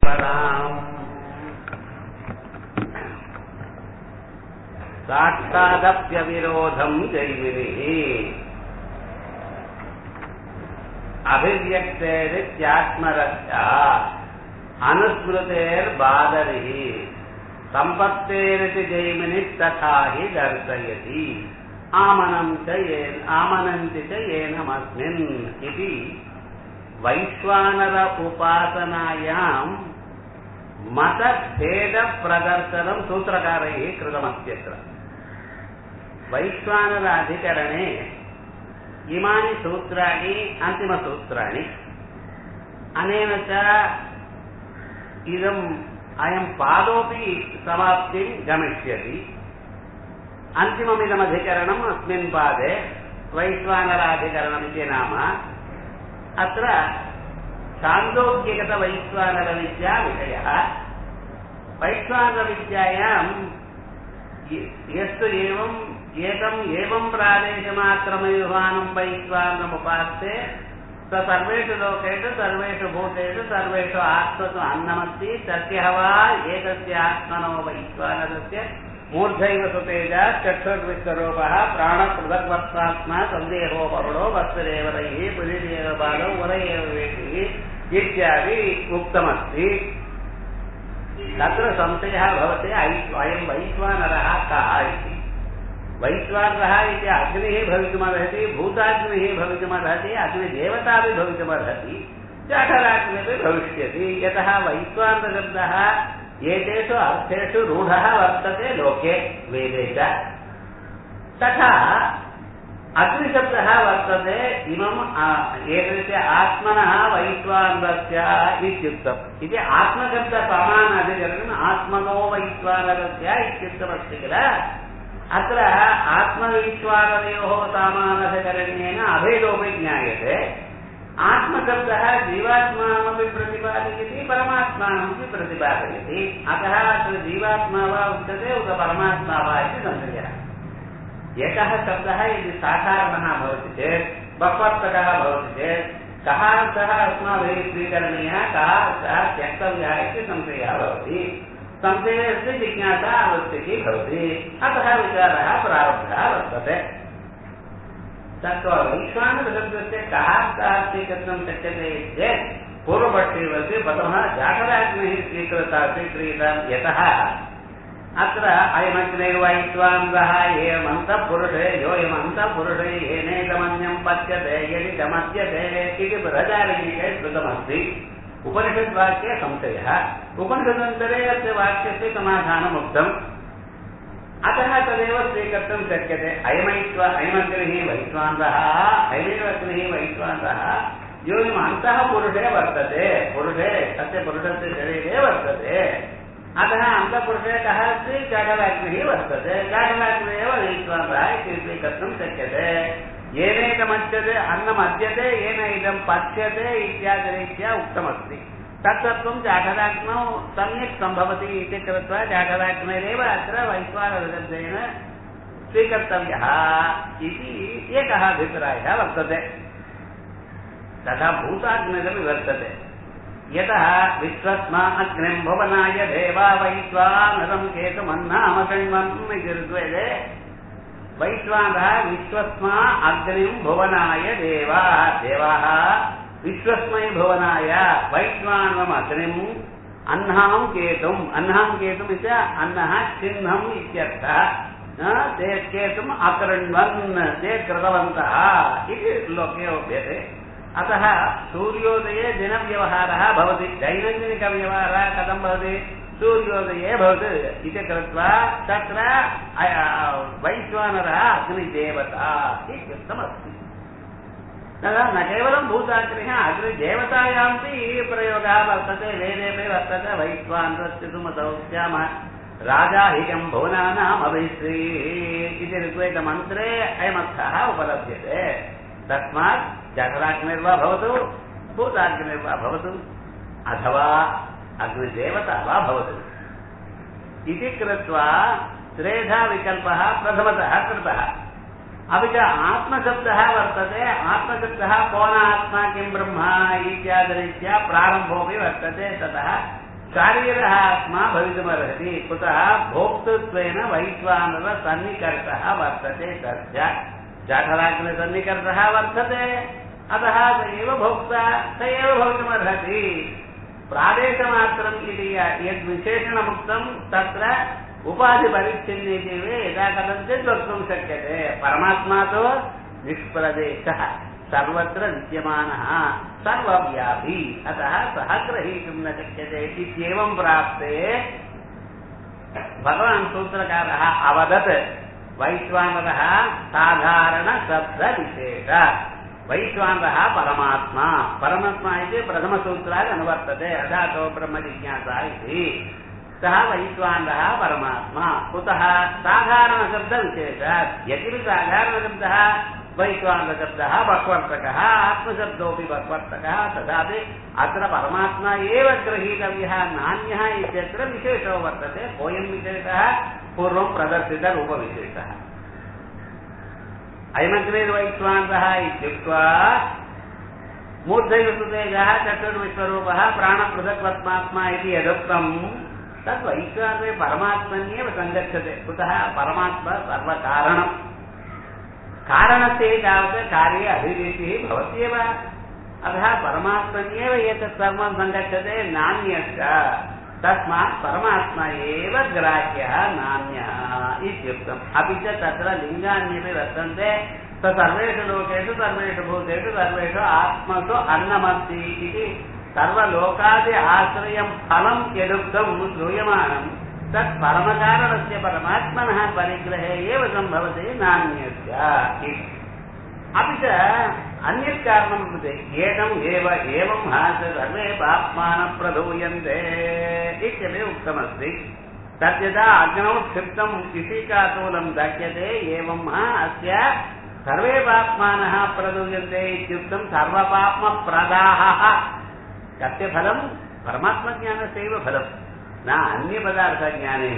पराम् साक्षादप्यविरोधम् जैमिनिः अभिव्यक्तेरित्यात्मरक्षा अनुस्मृतेर्बादरिः सम्पत्तेरिति जैमिनिस्तथा हि दर्शयति आमनं च येन आमनन्ति च येनमस्मिन् इति वैश्वानर उपासनायाम् मतभेदप्रदर्शनं सूत्रकारैः कृतमस्त्यत्र वैश्वानराधिकरणे इमानि सूत्राणि अन्तिमसूत्राणि अनेन च इदम् अयं पादोऽपि समाप्तिं गमिष्यति अन्तिममिदमधिकरणम् अस्मिन् पादे वैश्वानराधिकरणमिति नाम अत्र छान्दोग्यगतवैश्वानरविद्या विषयः वैश्वानरविद्यायां यस्तु एवम् एकम् एवं प्रादेशमात्रमयुवानं वैश्वानमुपास्ते स सर्वेषु लोकेषु सर्वेषु भूतेषु सर्वेषु आत्मसु अन्नमस्ति तस्य वा एकस्य आत्मनो वैश्वानरस्य मूर्धैव सुतेजा चक्षुर्विश्वरूपः प्राणपृथग्वत्सात्मा सन्देहो वरुणो वत्सदेवरैः पुलिदेव बालौ वर एव वेटिः इत्यादि उक्तमस्ति तत्र संशयः भवति अयं वैश्वानरः कः इति वैश्वानरः इति अग्निः भवितुमर्हति भूताग्निः भवितुमर्हति अग्निदेवतापि भवितुमर्हति जठराग्निरपि भविष्यति यतः वैश्वानरशब्दः एतेषु अर्थेषु रूढः वर्तते लोके वेदे च तथा अग्निशब्दः वर्तते इमम् एतस्य आत्मनः वैश्वानरस्य इत्युक्तम् इति आत्मशब्दप्रमाणाधिकरणम् आत्मनो वैश्वानरस्य इत्युक्तमस्ति किल अत्र आत्मवैश्वानरयोः सामानधिकरणेन अभेदोपि ज्ञायते आत्मशब्दः जीवात्मानमपि प्रतिपादयति परमात्मानमपि प्रतिपादयति अतः अत्र जीवात्मा वा उच्यते उत परमात्मा वा इति संशयः एकः शब्दः यदि साधारणः भवति चेत् बह्वर्थकः भवति चेत् कः अर्थः अस्माभिः स्वीकरणीयः कः अर्थः त्यक्तव्यः इति संशयः भवति संशयस्य जिज्ञासा आवश्यकी भवति अतः विचारः प्रारब्धः वर्तते तत्र वैश्वानरशब्दस्य कः अर्थः स्वीकर्तुं शक्यते चेत् पूर्वपक्षे वदति प्रथमः जागराग्निः स्वीकृता स्वीक्रियतां यतः अत्र अयमग्निर्वैश्वानरः एवमन्तःपुरुषे योऽयमन्तःपुरुषे येनेदमन्यं पच्यते यदि दमद्यते इति बृहदारण्यके श्रुतमस्ति उपनिषद्वाक्ये संशयः उपनिषदन्तरे अस्य वाक्यस्य समाधानमुक्तम् अतः तदेव स्वीकर्तुं शक्यते अयमैश्व अयमग्निः वैश्वानरः अयमेव अग्निः वैश्वानरः योऽयम् अन्तः पुरुषे वर्तते पुरुषे तस्य पुरुषस्य शरीरे वर्तते अतः अन्तपुरुषे कः अस्ति जागराग्निः वर्तते जागराग्निः एव वैश्वानरः इति स्वीकर्तुं शक्यते येनेदमद्यते अन्नमद्यते येन इदं पच्यते इत्यादिरीत्या उक्तमस्ति तत्तत्त्वं जाठराग्नौ सम्यक् सम्भवति इति कृत्वा जाठराग्निरेव अत्र वैश्वानरशब्देन स्वीकर्तव्यः इति एकः अभिप्रायः वर्तते तथा भूताग्निरपि वर्तते यतः विश्वस्मा अग्निम् भुवनाय देवा वैश्वानरम् केतुमन्नाम शृण्वन् इति ऋग्वेदे वैश्वानरः विश्वस्मा अग्निम् भुवनाय देवा देवाः विश्वस्मै भुवनाय वैश्वानरम् अग्निम् अह्नाम् केतुम् अह्नाम् केतुम् इति अन्नः चिह्नम् इत्यर्थः ते केतुम् अकृण्वन् ते कृतवन्तः इति लोके उप्यते अतः सूर्योदये दिनव्यवहारः भवति दैनन्दिनिकव्यवहारः कथं भवति सूर्योदये भवति इति कृत्वा तत्र वैश्वानरः अग्निदेवता इत्युक्तमस्ति तदा न केवलं भूताग्निः अग्निदेवतायामपि प्रयोगः वर्तते वेदेपि वर्तते वैश्वानरस्य सुमतौ स्यामः राजा हिकं भुवनानामभिश्री इति ऋग्वेदमन्त्रे अयमर्थः उपलभ्यते तस्मात् जठराग्निर्वा भवतु भूताग्निर्वा भवतु अथवा अग्निदेवता वा भवतु इति कृत्वा त्रेधा विकल्पः प्रथमतः कृतः अपि च आत्मशब्दः वर्तते आत्मशब्दः कोन आत्मा किं ब्रह्म इत्यादिरीत्या प्रारम्भोऽपि वर्तते ततः शारीरः आत्मा भवितुमर्हति कुतः भोक्तृत्वेन वैश्वानर सन्निकर्षः वर्तते तस्य जठराग्निसन्निकर्षः वर्तते अतः स एव भोक्ता स एव भवितुमर्हति प्रादेशमात्रम् इति यद्विशेषणमुक्तं तत्र उपाधिपरिच्छिन्नीतिवे यदा कथञ्चित् वक्तुं शक्यते परमात्मा तु निष्प्रदेशः सर्वत्र विद्यमानः सर्वव्यापी अतः सः ग्रहीतुं न शक्यते इत्येवं प्राप्ते भगवान् सूत्रकारः अवदत् वैश्वानरः साधारणशब्दविशेष वैश्वानरः परमात्मा परमात्मा इति प्रथमसूत्रात् अनुवर्तते अधातो ब्रह्मजिज्ञासा इति सः वैश्वानरः परमात्मा कुतः साधारणशब्दविशेषात् यदि साधारणशब्दः वैश्वानशब्दः वक्वर्तकः आत्मशब्दोऽपि वक्वर्तकः तथापि अत्र परमात्मा एव गृहीतव्यः नान्यः इत्यत्र विशेषो वर्तते कोऽयं विशेषः पूर्वं प्रदर्शितरूपविशेषः अयमग्निर्वैश्वानः इत्युक्त्वा मूर्धैवसुतेजः चतुर्विश्वरूपः प्राणपृथक्वत्मात्मा इति यदुक्तम् तद् वैश्वानरे परमात्मन्येव सङ्गच्छते कुतः परमात्मा सर्वकारणम् कारणस्य तावत् कार्ये अभिरीतिः भवत्येव अतः परमात्मन्येव एतत् सर्वं सङ्गच्छते नान्यश्च तस्मात् परमात्मा एव ग्राह्यः नान्यः इत्युक्तम् अपि च तत्र लिङ्गान्यपि वर्तन्ते स सर्वेषु लोकेषु सर्वेषु भूतेषु सर्वेषु आत्मसु अन्नमस्ति इति सर्वलोकादि आश्रयं फलं यदुक्तं श्रूयमाणं तत् परमकारणस्य परमात्मनः परिग्रहे एव सम्भवति नान्यस्य इति अपि च अन्यत् कारणं भवति एकम् एव एवं हास सर्वे पाप्मानः प्रधूयन्ते इत्यपि उक्तमस्ति तद्यदा अग्नौ क्षिप्तम् इशिकातूलं दह्यते एवं अस्य सर्वे पाप्मानः प्रदूयन्ते इत्युक्तं सर्वपाप्मप्रदाहः कस्य फलं परमात्मज्ञानस्यैव फलं न अन्यपदार्थज्ञानेन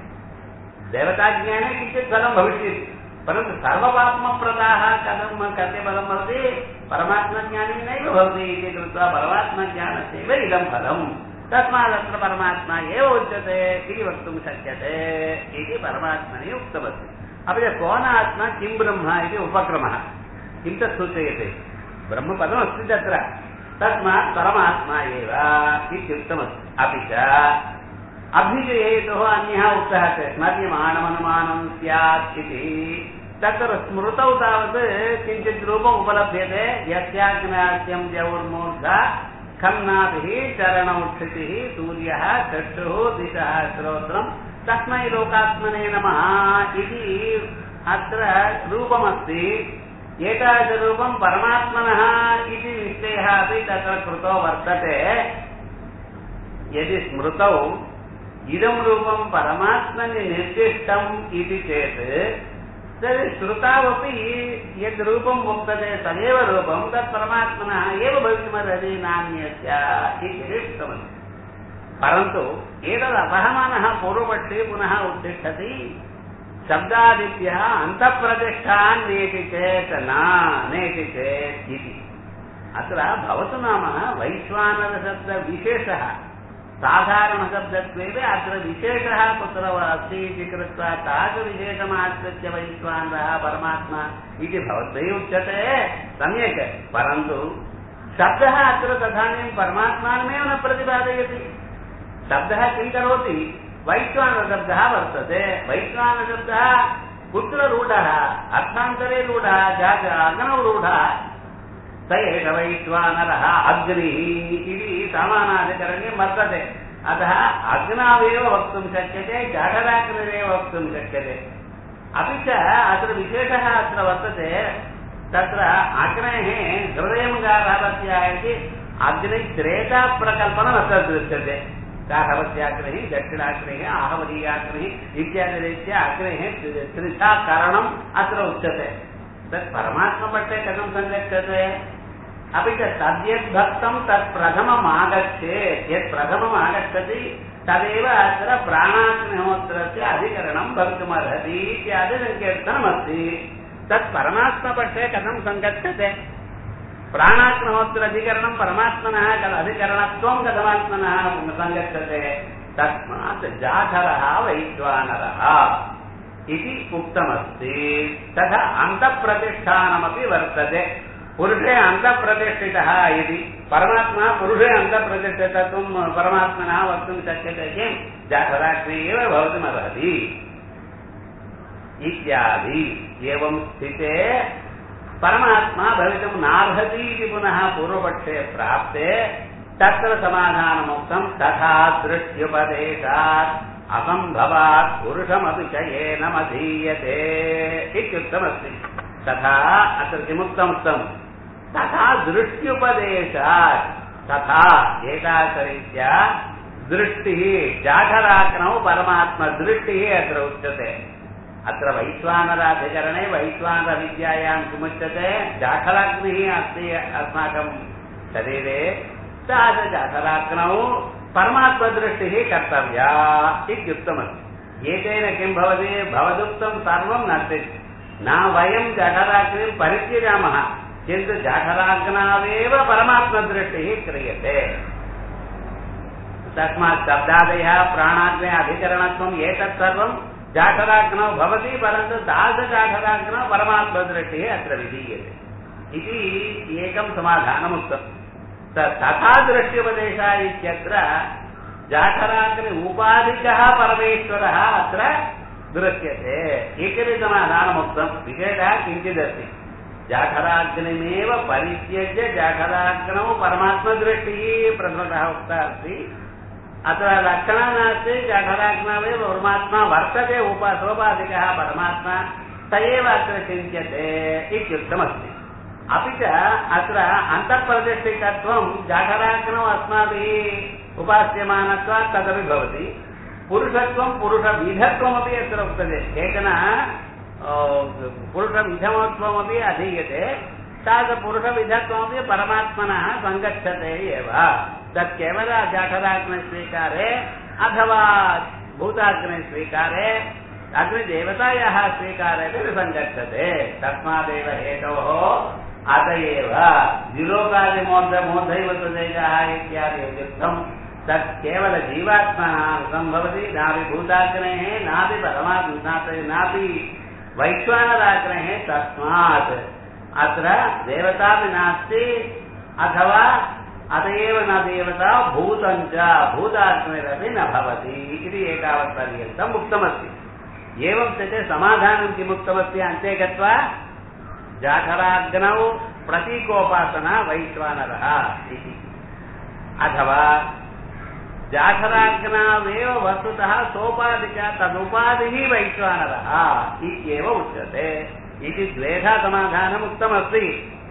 देवताज्ञाने किञ्चित् फलं भविष्यति परन्तु सर्वपात्मप्रदाः कथं कस्य फलं भवति परमात्मज्ञानेनैव भवति इति कृत्वा परमात्मज्ञानस्यैव इदं फलम् तस्मादत्र परमात्मा एव उच्यते इति वक्तुं शक्यते इति परमात्मनि उक्तमस्ति अपि च कोनात्मा किं ब्रह्म इति उपक्रमः किं तत् सूचयते ब्रह्मपदमस्ति तत्र तस्मात् परमात्मा एव इत्युक्तमस्ति अपि च अभ्युजयेतुः अन्यः उक्तः स्मर्यमाणमनुमानं स्यात् इति तत्र स्मृतौ तावत् किञ्चित् रूपम् उपलभ्यते यस्याग्नास्यं द्यौर्मूर्धा खन्नाभिः चरणौ क्षितिः सूर्यः चक्षुः दिशः श्रोत्रम् तस्मै लोकात्मने नमः इति अत्र रूपमस्ति एतादृशरूपं परमात्मनः इति निश्चयः अपि तत्र कृतो वर्तते यदि स्मृतौ इदं रूपं परमात्मनि निर्दिष्टम् इति चेत् तर्हि श्रुतावपि यद् रूपम् उक्तते तदेव रूपं तत् परमात्मनः एव भवितुमर्हति नान्यस्य इति उक्तमस्ति परन्तु एतदपहमानः पूर्वपक्षे पुनः उत्तिष्ठति शब्दादिभ्यः अन्तःप्रतिष्ठान् नेति चेत् न नेति चेत् इति अत्र भवतु नाम वैश्वानरशब्दविशेषः साधारणशब्दत्वेन अत्र विशेषः कुत्र अस्ति इति कृत्वा तादृशविशेषमाश्रित्य वैश्वानरः परमात्मा इति भवद्भिः उच्यते सम्यक् परन्तु शब्दः अत्र तदानीं परमात्मानमेव न प्रतिपादयति शब्दः किं करोति वैश्वानशब्दः वर्तते वैश्वानशब्दः कुत्र रूढः अर्थान्तरे रूढः जात अग्नौ रूढः स एष वैश्वानरः अग्निः इति समानाधिकरणे वर्तते अतः अग्नावेव वक्तुं शक्यते जठराग्निरेव वक्तुं शक्यते अपि च अत्र विशेषः अत्र वर्तते तत्र अग्नेः हृदयं गार्हवत्या इति अग्नित्रेताप्रकल्पनम् अत्र दृश्यते गार्हवत्याग्निः दक्षिणाग्निः आहवरीयाग्निः इत्यादिरीत्या अग्नेः त्रिधा करणम् अत्र उच्यते तत् परमात्मपट्टे कथं सङ्गच्छते अपि च तद्यद्भक्तं तत् प्रथमम् आगच्छेत् यत् प्रथमम् आगच्छति तदेव अत्र प्राणाग्निहोत्रस्य अधिकरणं भवितुमर्हति इत्यादि सङ्कीर्तनमस्ति तत् परमात्मपक्षे कथं सङ्गच्छते பிராணாக்னோத்திர அதிகரணம் பரமாத்மனா கத அதிகரணத்துவம் கதமாத்மனா சங்கச்சதே தஸ்மாத் ஜாகரः வைश्वानरः इति उक्तमस्ति तथा अन्तःप्रतिष्ठानमपि वर्तते पुरुषे अन्तःप्रतिष्ठितः इति परमात्मा पुरुषे अन्तःप्रतिष्ठितत्वं परमात्मनः वक्तुं शक्यते किं जाठराग्नि एव भवितुमर्हति इत्यादि एवं स्थिते परमात्मा भवितुं नार्हति इति पुनः पूर्वपक्षे प्राप्ते तत्र समाधानमुक्तं तथा दृष्ट्युपदेशात् असम्भवात् पुरुषमपि च येनमधीयते इत्युक्तमस्ति तथा अत्र किमुक्तमुक्तं तथा दृष्ट्युपदेशात् तथा एतादृशरीत्या दृष्टिः जाठराग्नौ परमात्मदृष्टिः अत्र उच्यते अत्र वैश्वानराधिकरणे वैश्वानरविद्यायां किमुच्यते जाठराग्निः अस्ति अस्माकं शरीरे तादृशजाठराग्नौ परमात्मदृष्टिः कर्तव्या इत्युक्तमस्ति एतेन किं भवति भवदुक्तं सर्वं नास्ति न वयं जठराग्निं परित्यजामः किन्तु जठराग्नावेव परमात्मदृष्टिः क्रियते तस्मात् शब्दादयः प्राणाग्ने अधिकरणत्वम् एतत् सर्वं जाठराग्नौ भवति परन्तु तादृशाठराग्नौ परमात्मदृष्टिः अत्र विधीयते इति एकं समाधानमुक्तम् तथा दृष्ट्युपदेशः इत्यत्र जाठराग्नि उपाधिकः परमेश्वरः अत्र दृश्यते इति समाधानमुक्तं विशेषः किञ्चिदस्ति जाठराग्निमेव परित्यज्य जाठराग्नौ परमात्मदृष्टिः प्रथमतः उक्ता अस्ति अत्र लक्षणं नास्ति जठराग्नवेव परमात्मा वर्तते उप सोपाधिकः परमात्मा स एव अत्र चिन्त्यते इत्युक्तमस्ति अपि च अत्र अन्तःप्रतिष्ठितत्वं जठराग्नौ अस्माभिः उपास्यमानत्वात् तदपि भवति पुरुषत्वं पुरुषविधत्वमपि अत्र उक्तते केचन पुरुषविधमत्वमपि अधीयते तादृशपुरुषविधत्वमपि परमात्मनः सङ्गच्छते एव तत् केवल जाठराग्निस्वीकारे अथवा भूताग्निस्वीकारे अग्निदेवतायाः स्वीकारे अपि सङ्गच्छते तस्मादेव हेतोः अत एव द्विलोकादिमोर्धमोर्धैव सुदेशः इत्यादि युक्तं तत् केवल जीवात्मनः सम्भवति नापि भूताग्नेः नापि परमात्मा नापि वैश्वानराग्नेः तस्मात् अत्र देवतापि नास्ति अथवा अत एव न देवता भूतं च भूताग्निरपि न भवति इति एतावत्पर्यन्तम् उक्तमस्ति एवं स्थिते समाधानं किमुक्तमस्ति अन्ते गत्वा जाठराग्नौ प्रतीकोपासना वैश्वानरः इति अथवा जाठराग्नावेव वस्तुतः सोपाधिक तदुपाधिः वैश्वानरः इत्येव उच्यते इति द्वेधा समाधानम् उक्तमस्ति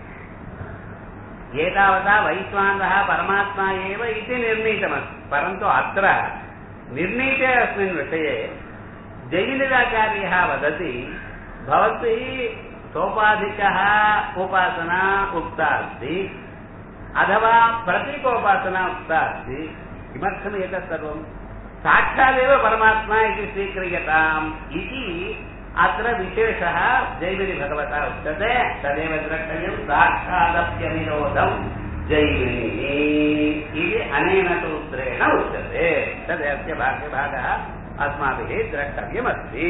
एतावता वैश्वानरः परमात्मा एव इति निर्णीतमस्ति परन्तु अत्र निर्णीते अस्मिन् विषये जयिनिराचार्यः वदति भवद्भिः सोपाधिकः उपासना उक्ता अस्ति अथवा प्रतीकोपासना उक्ता अस्ति किमर्थम् एतत् सर्वं साक्षादेव परमात्मा इति स्वीक्रियताम् इति अत्र विशेषः जैमिनि भगवता उच्यते तदेव द्रष्टव्यं साक्षादप्यनिरोधम् जैमिनि इति अनेन सूत्रेण उच्यते तदस्य भाग्यभागः अस्माभिः द्रष्टव्यमस्ति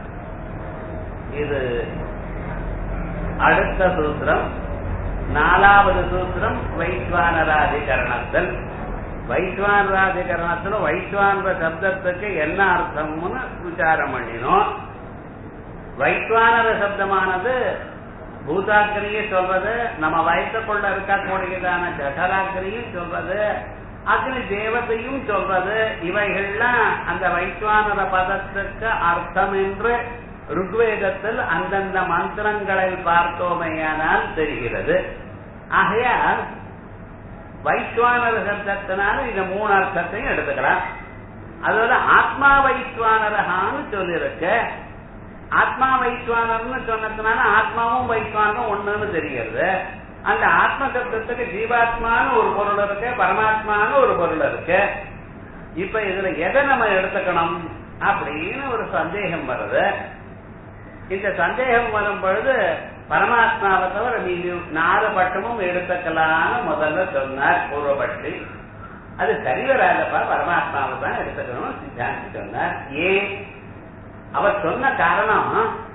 இது அடுத்த சூத்திரம் நாலாவது சூத்திரம் வைஸ்வானராதிகரணத்தில் வைஸ்வானராதிகரணத்தில் வைஸ்வான சப்தத்துக்கு என்ன அர்த்தம்னு விசாரம் பண்ணினோம் வைஸ்வானர சப்தமானது பூதாக்கிரியும் சொல்றது நம்ம வயசுக்குள்ள இருக்கக்கூடியதான ஜடராக்கிரியும் சொல்றது அக்னி தேவதையும் சொல்றது இவைகள்லாம் அந்த வைஸ்வானர பதத்துக்கு அர்த்தம் என்று ருக்வேதத்தில் அந்தந்த மந்திரங்களை பார்த்தோமேயானால் தெரிகிறது ஆகையால் வைஸ்வானர சப்தத்தினால இந்த மூணு அர்த்தத்தையும் எடுத்துக்கலாம் அதோட ஆத்மா வைஸ்வானரகான்னு சொல்லியிருக்கு ஆத்மா வைஸ்வானர்னு சொன்னதுனால ஆத்மாவும் வைஸ்வானும் ஒண்ணுன்னு தெரிகிறது அந்த ஆத்ம சப்தத்துக்கு ஜீவாத்மான்னு ஒரு பொருள் இருக்கு பரமாத்மான்னு ஒரு பொருள் இருக்கு இப்ப இதுல எதை நம்ம எடுத்துக்கணும் அப்படின்னு ஒரு சந்தேகம் வருது இந்த சந்தேகம் வரும் பொழுது பரமாத்மாவை தவிர மீதி நாலு பட்டமும் எடுத்துக்கலாம்னு முதல்ல சொன்னார் பூர்வபட்சி அது சரி வராதப்பா பரமாத்மாவை தான் எடுத்துக்கணும் சித்தாந்தி சொன்னார் ஏன் அவர் சொன்ன காரணம்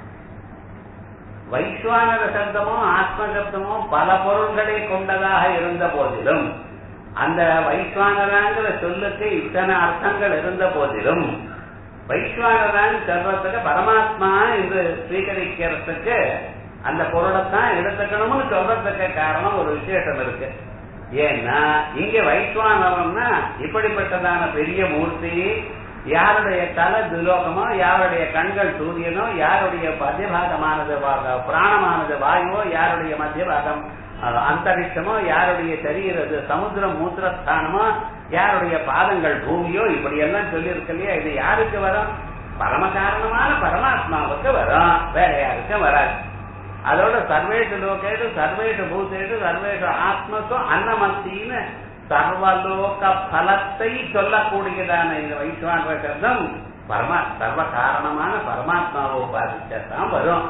வைஸ்வானர சப்தமோ ஆத்ம சப்தமோ பல பொருள்களை கொண்டதாக இருந்த போதிலும் அந்த வைஸ்வானராங்கிற சொல்லுக்கு இத்தனை அர்த்தங்கள் இருந்த போதிலும் வைஸ்வானரான் சொல்றதுக்கு பரமாத்மா என்று ஸ்வீகரிக்கிறதுக்கு அந்த பொருளைத்தான் எடுத்துக்கணும்னு சொல்றதுக்கு காரணம் ஒரு விசேஷம் இருக்கு ஏன்னா இங்க வைஸ்வானரம்னா இப்படிப்பட்டதான பெரிய மூர்த்தி யாருடைய தலை துலோகமோ யாருடைய கண்கள் சூரியனோ யாருடைய மத்தியபாகமானது பிராணமானது வாயுவோ யாருடைய மத்தியபாகம் அந்தரிஷமோ யாருடைய சரீரது சமுத்திரம் மூத்திரஸ்தானமோ யாருடைய பாதங்கள் பூமியோ இப்படி எல்லாம் சொல்லியிருக்கு இல்லையா இது யாருக்கு வரும் பரம காரணமான பரமாத்மாவுக்கு வரும் வேற யாருக்கும் வராது அதோட சர்வேஷு லோகேஷு சர்வேஷு பூதேஷு சர்வேஷு ஆத்மசு அன்னமத்தின்னு சர்வலோக பலத்தை சொல்லக்கூடியதான இந்த வைஸ்வான சப்தம் பரமா சர்வ காரணமான பரமாத்மாவை உபாதிச்சதான் வரும்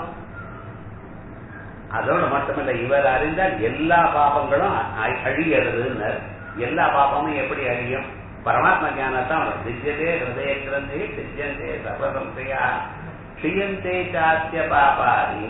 அதோடு மட்டுமல்ல இவர் அறிந்தால் எல்லா பாபங்களும் அழியறதுன்னு எல்லா பாபமும் எப்படி அழியும் பரமாத்மா ஞானத்தான் வரும் திஜ்யதே ஹிருதய கிரந்தே திஜ்யந்தே சர்வசம்சையா க்ஷியந்தே சாத்திய பாபாரி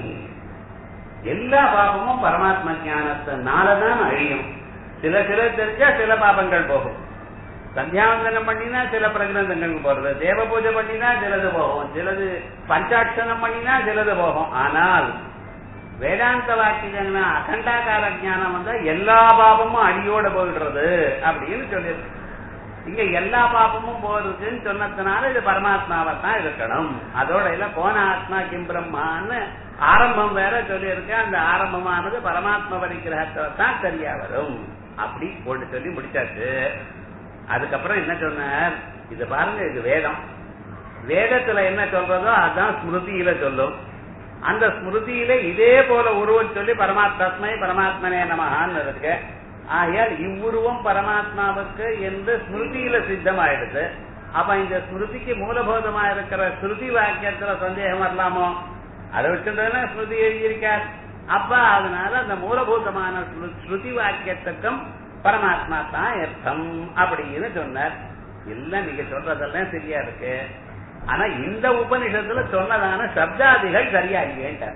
எல்லா பாபமும் பரமாத்மா ஞானத்தினாலதான் அழியும் சில சில தெரிஞ்சா சில பாபங்கள் போகும் சந்தியாவந்தனம் பண்ணினா சில பிரகிரந்தங்கள் போறது தேவ பூஜை பண்ணினா சிலது போகும் சிலது பஞ்சாட்சணம் பண்ணினா சிலது போகும் ஆனால் வேதாந்த வாக்கியங்கள்னா அகண்டாகார ஜானம் வந்தா எல்லா பாபமும் அடியோட போயிடுறது அப்படின்னு சொல்லியிருக்கு இங்க எல்லா பாபமும் போறதுன்னு சொன்னதுனால இது பரமாத்மாவை தான் இருக்கணும் அதோட இல்ல போன ஆத்மா கிம் பிரம்மான்னு ஆரம்பம் வேற சொல்லியிருக்கேன் அந்த ஆரம்பமானது பரமாத்ம பரிகிரகத்தை தான் சரியா வரும் அப்படி போட்டு சொல்லி முடிச்சாச்சு அதுக்கப்புறம் என்ன சொன்னார் இது பாருங்க இது வேதம் வேதத்துல என்ன சொல்றதோ அதான் ஸ்மிருதியில சொல்லும் அந்த ஸ்மிருதியில இதே போல உருவம் சொல்லி பரமாத்மை பரமாத்மனே நமகான்னு இருக்கு ஆகையால் இவ்வுருவம் பரமாத்மாவுக்கு என்று ஸ்மிருதியில சித்தமாயிடுது அப்ப இந்த ஸ்மிருதிக்கு மூலபோதமா இருக்கிற ஸ்ருதி வாக்கியத்துல சந்தேகம் வரலாமோ அதை வச்சுட்டு ஸ்மிருதி எழுதியிருக்கார் அப்ப அதனால அந்த மூலபூதமான ஸ்ருதி வாக்கியத்துக்கும் பரமாத்மா தான் அர்த்தம் அப்படின்னு சொன்னார் எல்லாம் நீங்க சொல்றதெல்லாம் சரியா இருக்கு ஆனா இந்த உபனிஷத்துல சொன்னதான சப்தாதிகள் சரியா இல்லையேன்ட்டார்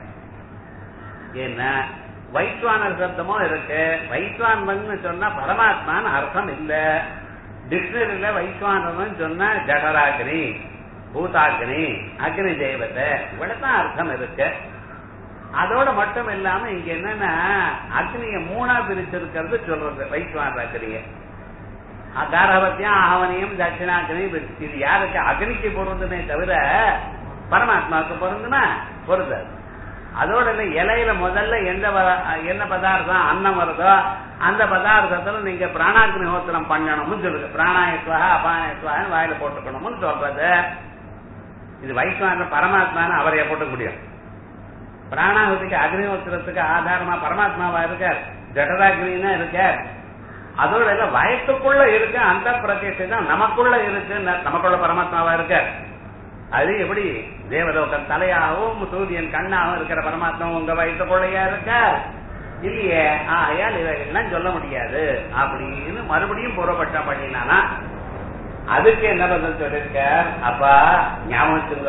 ஏன்னா வைஸ்வானர் சப்தமும் இருக்கு வைஸ்வான்மன் சொன்னா பரமாத்மான்னு அர்த்தம் இல்ல டிக்ஷனரியில வைஸ்வானர்னு சொன்னா ஜடராகினி பூதாகினி அக்னி தேவதை இவ்வளவுதான் அர்த்தம் இருக்கு அதோட மட்டும் இல்லாம இங்க என்னன்னா அக்னிய மூணா பிரிச்சிருக்கிறது சொல்றது வைஸ்வான அக்னிய காரபத்தியம் ஆவணியம் தட்சிணாகினி இது யாருக்கு அக்னிக்கு பொருந்துமே தவிர பரமாத்மாவுக்கு பொருந்துமா பொருந்தாது அதோட இல்ல இலையில முதல்ல எந்த என்ன பதார்த்தம் அன்னம் வருதோ அந்த பதார்த்தத்துல நீங்க பிராணாக்னி ஹோத்திரம் பண்ணணும்னு சொல்லுது பிராணாயத்வா அபாயத்வான்னு வாயில போட்டுக்கணும்னு சொல்றது இது வைஸ்வான பரமாத்மான்னு அவரைய போட்டுக்க முடியும் பிராணாகுதிக்கு அக்னிஹோத்திரத்துக்கு ஆதாரமா பரமாத்மாவா இருக்கார் ஜடராக்னா இருக்கார் அதோட இல்ல வயத்துக்குள்ள இருக்கு அந்த பிரத்யட்சை தான் நமக்குள்ள இருக்கு நமக்குள்ள பரமாத்மாவா இருக்கார் அது எப்படி தேவலோகம் தலையாகவும் சூரியன் கண்ணாகவும் இருக்கிற பரமாத்மா உங்க வயிற்றுக்குள்ளையா இருக்கார் இல்லையே ஆகையால் இவைகள்லாம் சொல்ல முடியாது அப்படின்னு மறுபடியும் பூர்வப்பட்டம் பண்ணினானா அதுக்கு என்ன பதில் சொல்லிருக்க அப்பா ஞாபகம் வச்சுங்க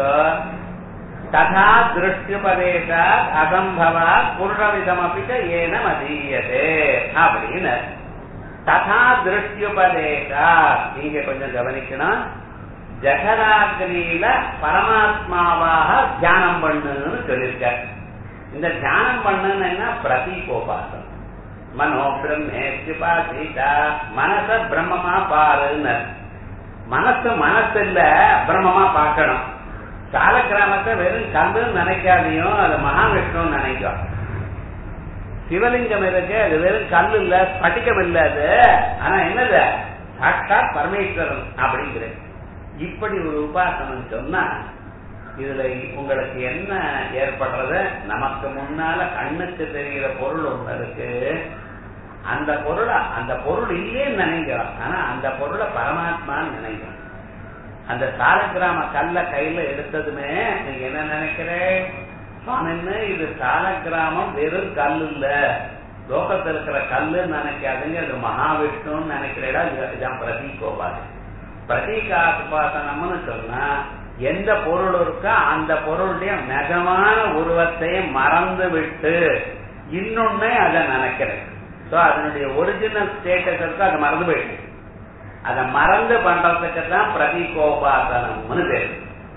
ததா திருஷ்டுபதேச அசம்பவா புருடவிதமபிச்ச ஏன மதீயதே அப்படின்னு ததா திருஷ்டுபதேசா நீங்க கொஞ்சம் கவனிக்கணும் ஜகராகிரியில பரமாத்மாவாக தியானம் பண்ணுன்னு சொல்லியிருக்க இந்த தியானம் பண்ணுன்னா பிரதீபோபாசம் மனோ பிரம்மேச்சுபாசீதா மனச பிரம்மமா பாருன்னு மனசு மனசு இல்ல பிரம்மமா பார்க்கணும் சால கிராமத்தை வெறும் கல்லுன்னு நினைக்காதையும் அது மகாவிஷ்ணு நினைக்கும் சிவலிங்கம் இருக்கு அது வெறும் கல் இல்ல ஸ்பட்டிகம் இல்ல அது ஆனா என்னது சாட்சாத் பரமேஸ்வரன் அப்படிங்கிறது இப்படி ஒரு உபாசனம் சொன்னா இதுல உங்களுக்கு என்ன ஏற்படுறது நமக்கு முன்னால கண்ணுக்கு தெரிகிற பொருள் ஒண்ணு இருக்கு அந்த பொருளை அந்த பொருள் இல்லேன்னு நினைக்கிறோம் ஆனா அந்த பொருளை பரமாத்மான்னு நினைக்கிறோம் அந்த சாலக்கிராம கல்ல கையில எடுத்ததுமே நீங்க என்ன நினைக்கிறேன் சுவாமின்னு இது சால கிராமம் வெறும் கல் இல்ல லோகத்துல இருக்கிற கல்லு நினைக்காதுங்க இது மகாவிஷ்ணுன்னு நினைக்கிற இடம் இது- இதான் பிரதீகோபாசனம் பிரதீகாபாசனம்னு சொன்னா எந்த பொருள் இருக்கோ அந்த பொருளுடைய நிஜமான உருவத்தையும் மறந்து விட்டு இன்னொன்னே அதை நினைக்கிறேன் சோ அதனுடைய ஒரிஜினல் ஸ்டேட்டஸ் இருக்கோ அதை மறந்து போயிட்டு அதை மறந்து பண்றதுக்கு தான் பிரதீகோபாசனம்னு பேரு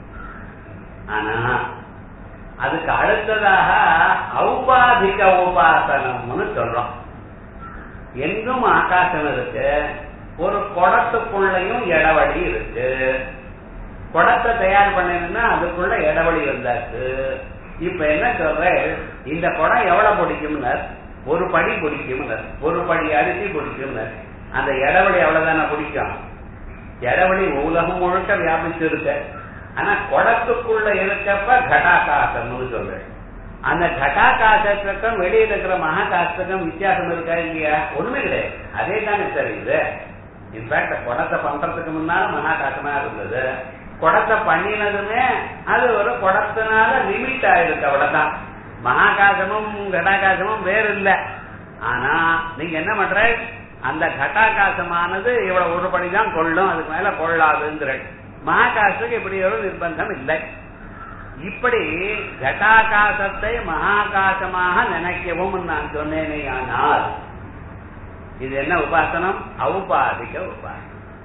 ஆனா அதுக்கு அடுத்ததாக ஔபாதிக உபாசனம்னு சொல்றோம் எங்கும் ஆகாசம் இருக்கு ஒரு குடத்துக்குள்ளயும் இடவழி இருக்கு குடத்தை தயார் பண்ணணும்னா அதுக்குள்ள இடவழி இருந்தாச்சு இப்ப என்ன சொல்ற இந்த குடம் எவ்வளவு பிடிக்கும்னர் ஒரு படி பிடிக்கும்னர் ஒரு படி அரிசி பிடிக்கும்னர் அந்த இடவழி எவ்வளவுதானே பிடிக்கும் இடவழி உலகம் முழுக்க வியாபிச்சு இருக்கு ஆனா குடத்துக்குள்ள இருக்கப்ப கடாகாசம்னு சொல்றேன் அந்த கட்டாகாசத்துக்கும் வெளியில இருக்கிற மகாகாசத்துக்கும் வித்தியாசம் இருக்கா இல்லையா ஒண்ணுமே கிடையாது அதே தானே சார் இது இன்ஃபேக்ட் குடத்தை பண்றதுக்கு முன்னால மகாகாசமா இருந்தது குடத்தை பண்ணினதுமே அது ஒரு குடத்தினால லிமிட் ஆயிருக்கு அவ்வளவுதான் மகாகாசமும் கடாகாசமும் வேறு இல்ல ஆனா நீங்க என்ன பண்ற அந்த கட்டாகாசமானது இவ்வளவு ஒரு படி தான் கொள்ளும் அதுக்கு மேல கொள்ளாதுங்கிற மகாகாசுக்கு இப்படி ஒரு நிர்பந்தம் இல்லை இப்படி கட்டாகாசத்தை மகாகாசமாக நினைக்கவும் நான் சொன்னேனே ஆனால் இது என்ன உபாசனம் ஔபாதிக உபாசனம்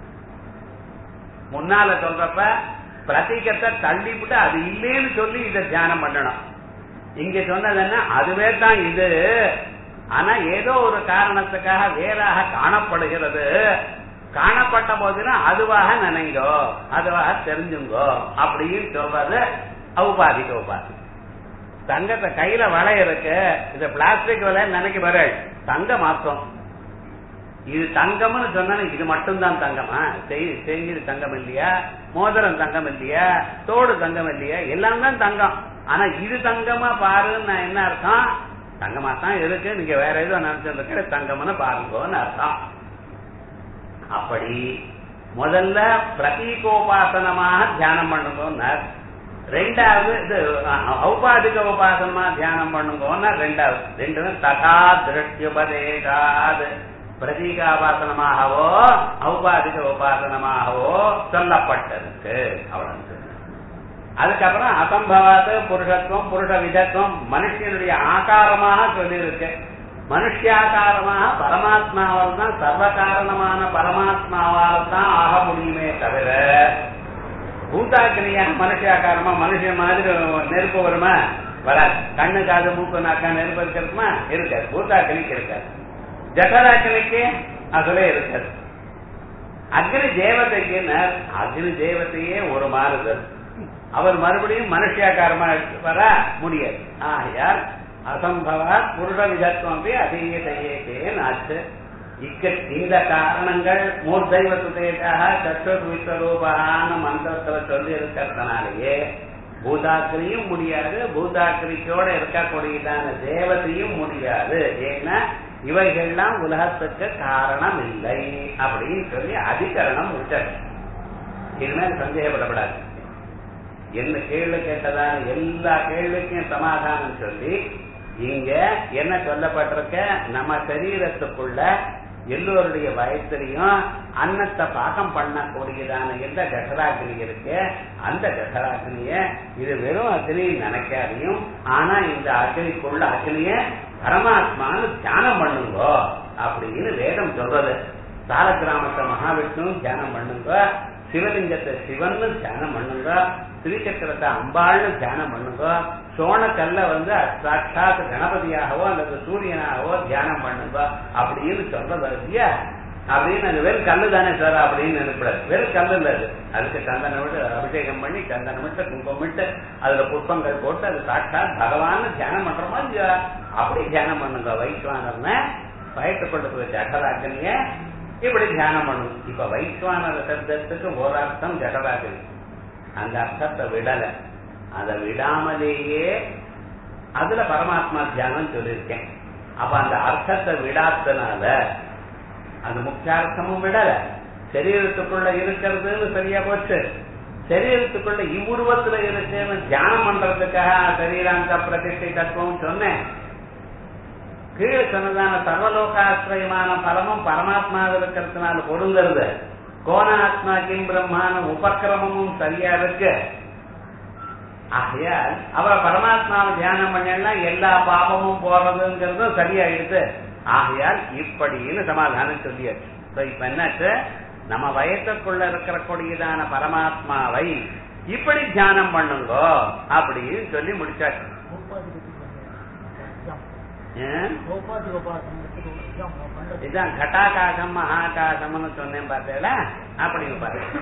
முன்னால சொல்றப்ப பிரதீகத்தை தள்ளிவிட்டு அது இல்லேன்னு சொல்லி இதை தியானம் பண்ணணும் இங்க சொன்னது என்ன அதுவே தான் இது ஆனா ஏதோ ஒரு காரணத்துக்காக வேறாக காணப்படுகிறது காணப்பட்ட போதிலும் அதுவாக நினைங்கோ அதுவாக தெரிஞ்சுங்கோ அப்படின்னு சொல்றது ஔபாதிக உபாசனம் தங்கத்தை கையில வலை இருக்கு இது பிளாஸ்டிக் வலை நினைக்க வர தங்க மாத்தம் இது தங்கம்னு சொன்னா இது மட்டும்தான் தங்கமா செய்- செஞ்சது தங்கம் இல்லையா மோதிரம் தங்கம் இல்லையா தோடு தங்கம் இல்லையா எல்லாம் தான் தங்கம் ஆனா இது தங்கமா பாருன்னு நான் என்ன அர்த்தம் தங்கமா தான் இருக்கு நீங்க வேற ஏதோ நினைச்சிருக்க தங்கம்னு பாருங்கன்னு அர்த்தம் அப்படி முதல்ல பிரதீகோபாசனமாக தியானம் பண்ணுங்கன்னார் ரெண்டாவது இது அஹ், ஔபாதிக உபாசனமா தியானம் பண்ணுங்கன்னா ரெண்டாவது ரெண்டு ததா திருஷ்யுபதேகாது பிரதீகாபாசனமாகவோ ஔபாதிக உபாசனமாகவோ சொல்லப்பட்டிருக்கு அவ்வளவு அதுக்கப்புறம் அசம்பவாத புருஷத்துவம் புருஷ விதத்துவம் மனுஷனுடைய ஆகாரமாக சொல்லியிருக்கு மனுஷியாகாரமாக பரமாத்மாவால் தான் சர்வ காரணமான பரமாத்மாவால் தான் ஆக முடியுமே தவிர பூதாக்கினியா மனுஷியாகாரமா மனுஷன் மாதிரி நெருப்பு வருமா வராது கண்ணு காது மூக்கு நாக்கா நெருப்பு இருக்கிறதுமா இருக்காது பூதாக்கினிக்கு இருக்காது ஜகராக்கினிக்கு அதுல இருக்காது அக்னி தேவதைக்கு அக்னி தேவதையே ஒரு மாறுதல் அவர் மறுபடியும் மனுஷியாக்காரமா வர முடியாது ஆகையால் அசம்பவா புருஷ விதத்துவம் அதீயதையேன் ஆச்சு இக்க இந்த காரணங்கள் மூர்தெய்வ சுதேகாக சத்வத் விஸ்வரூபான மந்திரத்துல சொல்லி இருக்கிறதுனாலேயே பூதாக்கிரியும் முடியாது பூதாக்கிரிக்கோட இருக்கக்கூடியதான தேவதையும் முடியாது ஏன்னா இவைகள்லாம் உலகத்துக்கு காரணம் இல்லை அப்படின்னு சொல்லி அதிகரணம் விட்டது இனிமேல் சந்தேகப்படப்படாது என்ன கேள்வி கேட்டதான எல்லா கேள்விக்கும் சமாதானம் சொல்லி இங்க என்ன சொல்லப்பட்டிருக்க நம்ம சரீரத்துக்குள்ள எல்லோருடைய வயசுலையும் அன்னத்தை பாகம் பண்ணக்கூடியதான எந்த கசராக்கினி இருக்கு அந்த கசராக்கினிய இது வெறும் அக்னி நினைக்காதையும் ஆனா இந்த அக்னிக்குள்ள அக்னிய பரமாத்மான்னு தியானம் பண்ணுங்க அப்படின்னு வேதம் சொல்றது சாலக்கிராமத்தை மகாவிஷ்ணு தியானம் பண்ணுங்க சிவலிங்கத்தை சிவன்னு தியானம் பண்ணுங்க ஸ்ரீசக்கரத்தை அம்பாள்னு தியானம் பண்ணுங்க சோனக்கல்ல வந்து சாட்சாத் கணபதியாகவோ அல்லது சூரியனாகவோ தியானம் பண்ணுங்க அப்படின்னு சொல்றது இல்லையா அப்படின்னு அது வெறும் கல்லு தானே சார் அப்படின்னு நினைப்படாது வெறும் கல்லு இல்ல அது அதுக்கு சந்தனம் விட்டு அபிஷேகம் பண்ணி சந்தனம் விட்டு குங்குமம் விட்டு அதுல புஷ்பங்கள் போட்டு அது சாட்சாத் பகவான் தியானம் பண்றோமா இல்லையா அப்படி தியானம் பண்ணுங்க வைஸ்வானர்ன வயிற்றுப்படுத்துவ ஜகராஜனிய இப்படி தியானம் பண்ணணும் இப்ப வைஸ்வானர சப்தத்துக்கு ஒரு அர்த்தம் ஜடராஜனி அந்த அர்த்தத்தை விடல அதை விடாமலேயே அதுல பரமாத்மா தியானம் சொல்லியிருக்கேன் அப்ப அந்த அர்த்தத்தை விடாதனால அந்த முக்கிய அர்த்தமும் விடல சரீரத்துக்குள்ள இருக்கிறதுன்னு சரியா போச்சு சரீரத்துக்குள்ள இவ்வுருவத்துல இருக்குன்னு தியானம் பண்றதுக்காக சரீராந்த பிரதிஷ்டை தத்துவம் சொன்னேன் கீழே சொன்னதான சர்வலோகாசிரயமான பலமும் பரமாத்மாவில் இருக்கிறதுனால பொருந்துறது கோணாத்மா கிம் பிரம்மான உபக்கிரமமும் சரியா இருக்கு ஆகையால் அவரை பரமாத்மாவை தியானம் பண்ணா எல்லா பாவமும் போறதுங்கிறதும் சரியாயிடுது ஆகையால் இப்படின்னு சமாதானம் சொல்லியாச்சு So, இப்ப என்னாச்சு நம்ம வயத்துக்குள்ள இருக்கிற கொடியதான பரமாத்மாவை இப்படி தியானம் பண்ணுங்கோ அப்படின்னு சொல்லி முடிச்சாச்சு ஏன்? இதான் கட்டாகாசம் மகாகாசம்னு சொன்னேன் பார்த்தேல அப்படி பாருங்க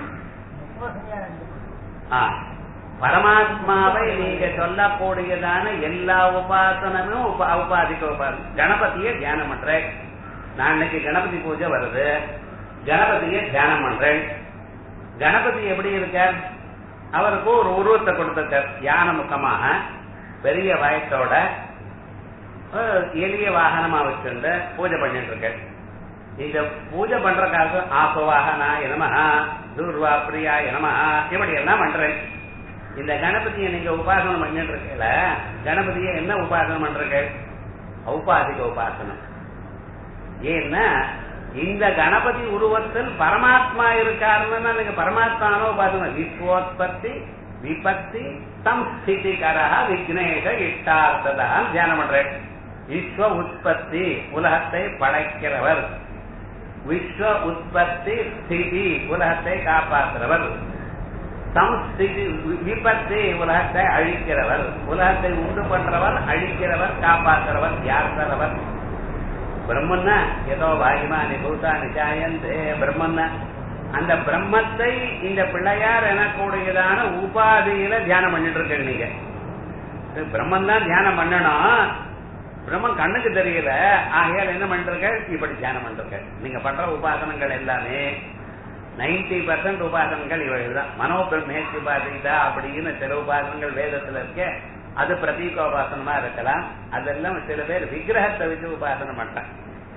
ஆ, பரமாத்மாவை நீங்க சொல்லக்கூடியதான எல்லா உபாசனமும் உப உபாதிக்க உபாசனம் கணபதியை தியானம் பண்றேன் நான் இன்னைக்கு கணபதி பூஜை வருது கணபதியை தியானம் பண்றேன் கணபதி எப்படி இருக்கார் அவருக்கு ஒரு உருவத்தை கொடுத்திருக்கார் யான முகமாக பெரிய வயத்தோட அஹ், எளிய வாகனமா வச்சுட்டு பூஜை பண்ணிட்டு இருக்கேன் இந்த பூஜை பண்றதுக்காக ஆசுவாகனா எனமஹா தூர்வா பிரியா எனமஹா இப்படி எல்லாம் பண்றேன் இந்த கணபதியை நீங்க உபாசனம் பண்ணிட்டு இருக்கல கணபதியை என்ன உபாசனம் பண்றீங்க ஔபாதிக உபாசனம் ஏன்னா இந்த கணபதி உருவத்தில் பரமாத்மா இருக்காருன்னா நீங்க பரமாத்மான உபாசனம் விஸ்வோத்பத்தி விபத்தி சம்ஸ்திதிகரா விக்னேஷ இஷ்டார்த்ததா தியானம் பண்றேன் விஸ்வ உற்பத்தி உலகத்தை படைக்கிறவர் விஸ்வ உற்பத்தி ஸ்திதி உலகத்தை காப்பாற்றுறவர் சம்ஸ்திதி விபத்து உலகத்தை அழிக்கிறவர் உலகத்தை உண்டு பண்றவர் அழிக்கிறவர் காப்பாற்றுறவர் யார்கிறவர் பிரம்மன்ன ஏதோ பாகிமானி பூதா நிஜாயந்தே பிரம்மன்ன அந்த பிரம்மத்தை இந்த பிள்ளையார் எனக்கூடியதான உபாதியில தியானம் பண்ணிட்டு இருக்க நீங்க இது பிரம்மன் தான் தியானம் பண்ணணும் பிரம்மன் கண்ணுக்கு தெரியல ஆகையால் என்ன பண்றீங்க இப்படி தியானம் பண்றீங்க நீங்க பண்ற உபாசனங்கள் எல்லாமே நைன்டி பர்சன்ட் உபாசனங்கள் இவைகள் தான் மனோபிரமேசி உபாசிதா அப்படின்னு சில உபாசனங்கள் வேதத்துல இருக்கு அது பிரதீகோபாசனமா இருக்கலாம் அதெல்லாம் சில பேர் விக்கிரகத்தை வச்சு உபாசனம் பண்றாங்க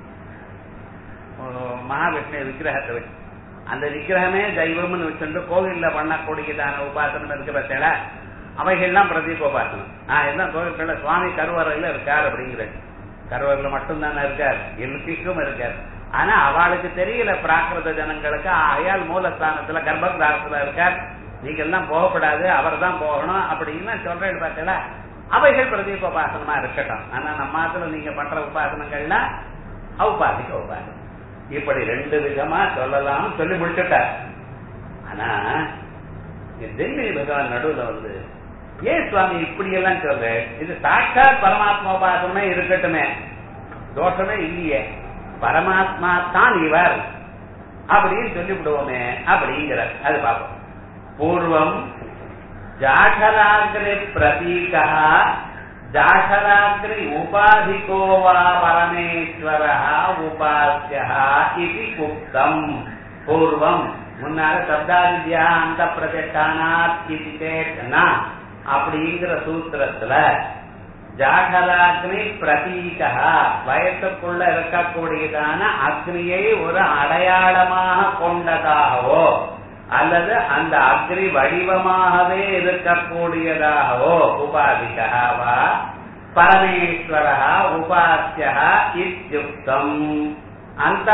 ஒரு மகாவிஷ்ணு விக்கிரகத்தை வச்சு அந்த விக்கிரகமே தெய்வம்னு வச்சுட்டு கோவில்ல பண்ணக்கூடியதான உபாசனம் இருக்கு பார்த்தேல அவைகள்லாம் பிரதீபோபாசனம் நான் எல்லாம் கோவில்கள்ல சுவாமி கருவறையில இருக்கார் அப்படிங்கிறேன் கருவறையில மட்டும்தானே இருக்கார் எல்லுக்கும் இருக்கார் ஆனா அவளுக்கு தெரியல பிராகிருத ஜனங்களுக்கு அயால் மூலஸ்தானத்துல கர்ப்பகிராமத்துல இருக்கார் நீங்க எல்லாம் போகக்கூடாது அவர் தான் போகணும் அப்படின்னு சொல்றேன் பார்த்தல அவைகள் பிரதீப உபாசனமா இருக்கட்டும் ஆனா நம்ம ஆத்துல நீங்க பண்ற உபாசனங்கள்லாம் ஔபாதிக உபாசனம் இப்படி ரெண்டு விதமா சொல்லலாம் சொல்லி முடிச்சுட்டார் ஆனா இந்த தென்னை பகவான் நடுவுல வந்து ஏன் சுவாமி இப்படி எல்லாம் சொல்ற இது சாட்சாத் பரமாத்மா உபாசனமே இருக்கட்டுமே தோஷமே இல்லையே பரமாத்மா தான் இவர் அப்படின்னு சொல்லிவிடுவோமே அப்படிங்கிறார் அது பார்ப்போம் பூர்வம் ஜாகராகிரி பிரதீகா ஜாகராகிரி உபாதிகோ வா பரமேஸ்வர உபாசிய இது உக்தம் பூர்வம் முன்னால சப்தாதித்யா அந்த பிரதிஷ்டானாத் இது சேத்தனா அப்படிங்கிற சூத்திரத்துல ஜாகராக்னி பிரதீகா வயசுக்குள்ள இருக்கக்கூடியதான அக்னியை ஒரு அடையாளமாக கொண்டதாகவோ அல்லது அந்த அக்னி வடிவமாகவே இருக்கக்கூடியதாகவோ உபாதிகாவா பரமேஸ்வர உபாசிய இத்தியுக்தம் அந்த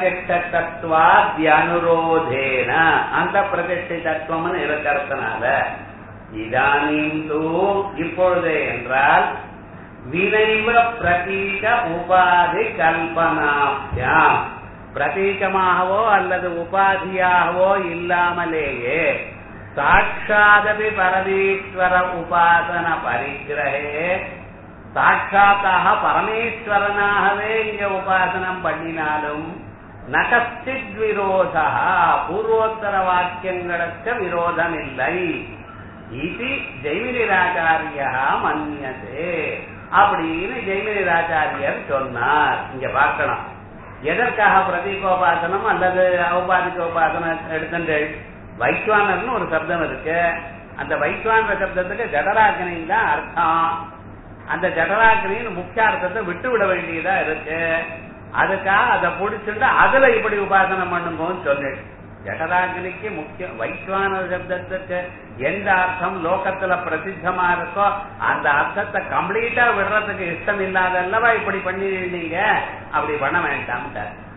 பிரதிஷ்டத்வாத்யனுரோதேன அந்த பிரதிஷ்டை தத்துவம்னு இருக்கிறதுனால இதானிம் தூ இப்பொழுது என்றால் விரைவ பிரதீக உபாதி கல்பனாபியாம் பிரதீகமாகவோ அல்லது உபாதியாகவோ இல்லாமலேயே சாட்சாதபி பரமேஸ்வர உபாசன பரிகிரகே சாட்சாத்தாக பரமேஸ்வரனாகவே இங்க உபாசனம் பண்ணினாலும் நகஸ்தித் விரோதா பூர்வோத்தர வாக்கியங்களுக்கு விரோதம் இல்லை இது ஜெய்மினிராச்சாரியா மன்னியதே அப்படின்னு ஜெய்மினிராச்சாரியர் சொன்னார் இங்க பார்க்கணும் எதற்காக பிரதீகோபாசனம் அல்லது ஔபாதிகோபாசனம் எடுத்துங்கள் வைஸ்வானர்னு ஒரு சப்தம் இருக்கு அந்த வைஸ்வான சப்தத்துக்கு ஜடராக்கினின் தான் அர்த்தம் அந்த ஜடராக்கினின் முக்கிய அர்த்தத்தை விட்டு விட வேண்டியதா இருக்கு அதுக்காக அதை பிடிச்சிட்டு அதுல இப்படி உபாசனம் பண்ணுங்கன்னு சொல்லு ஜடராகினிக்கு முக்கியம் வைஸ்வான சப்தத்துக்கு எந்த அர்த்தம் லோகத்துல பிரசித்தமா இருக்கோ அந்த அர்த்தத்தை கம்ப்ளீட்டா விடுறதுக்கு இஷ்டம் இல்லாதல்லவா இப்படி பண்ணிருந்தீங்க அப்படி பண்ண வேண்டாம்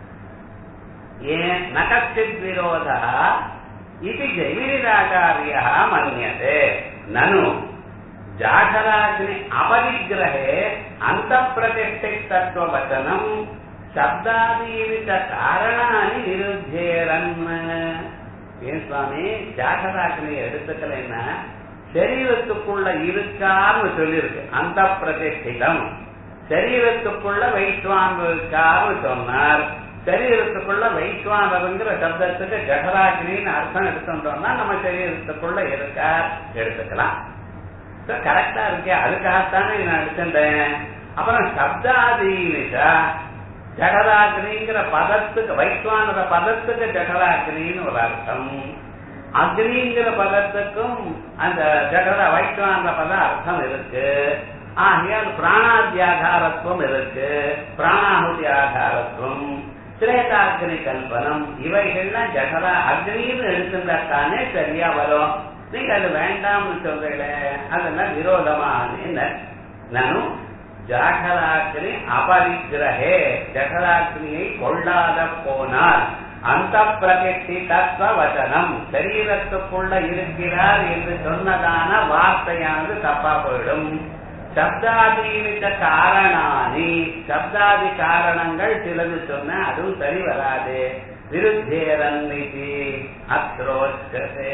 ஏன் நகச்சித் விரோத இது ஜெயவிராகாரியா மன்யதே நனு ஜாகராஜினி அபரிகிரகே அந்த பிரதிஷ்டை தத்துவவச்சனம் சப்தாதீவித காரணானி நிருத்தேரன் ஏன் சுவாமி ஜாகராஜனை எடுத்துக்கலைன்னா சரீரத்துக்குள்ள இருக்கான்னு சொல்லியிருக்கு அந்த பிரதிஷ்டிதம் சரீரத்துக்குள்ள வைஸ்வான் இருக்கான்னு சொன்னார் சரீரத்துக்குள்ள வைஸ்வானருங்கிற சப்தத்துக்கு ஜடராகினின்னு அர்த்தம் எடுத்துட்டோம்னா நம்ம சரீரத்துக்குள்ள இருக்கா எடுத்துக்கலாம் கரெக்டா இருக்கே அதுக்காகத்தானே நான் எடுத்துட்டேன் அப்புறம் சப்தாதீனிஷா ஜடராகினிங்கிற பதத்துக்கு வைஸ்வானர பதத்துக்கு ஜடராகினின்னு ஒரு அர்த்தம் அக்னிங்கிற பதத்துக்கும் அந்த ஜடர வைஸ்வான பத அர்த்தம் இருக்கு ஆகையால் பிராணாதி ஆதாரத்துவம் இருக்கு பிராணாಹುತಿ ஆதாரத்துவம் திரேதாக்னி கல்பனம் இவைகள்லாம் ஜடரா அக்னின்னு எடுத்துட்டானே சரியா வரும் நீங்க அது வேண்டாம்னு சொல்றீங்க அதெல்லாம் விரோதமான நானும் ஜாகராக்னி அபரிகிரகே ஜகராக்னியை கொள்ளாத போனால் அந்த பிரகட்டி தத்துவ வச்சனம் சரீரத்துக்குள்ள இருக்கிறார் என்று சொன்னதான வார்த்தையானது தப்பா போயிடும் சப்தாதீனித்த காரணானி சப்தாதி காரணங்கள் சிலது சொன்ன அதுவும் சரி வராது விருத்தேரன்னிதி அத்ரோச்சதே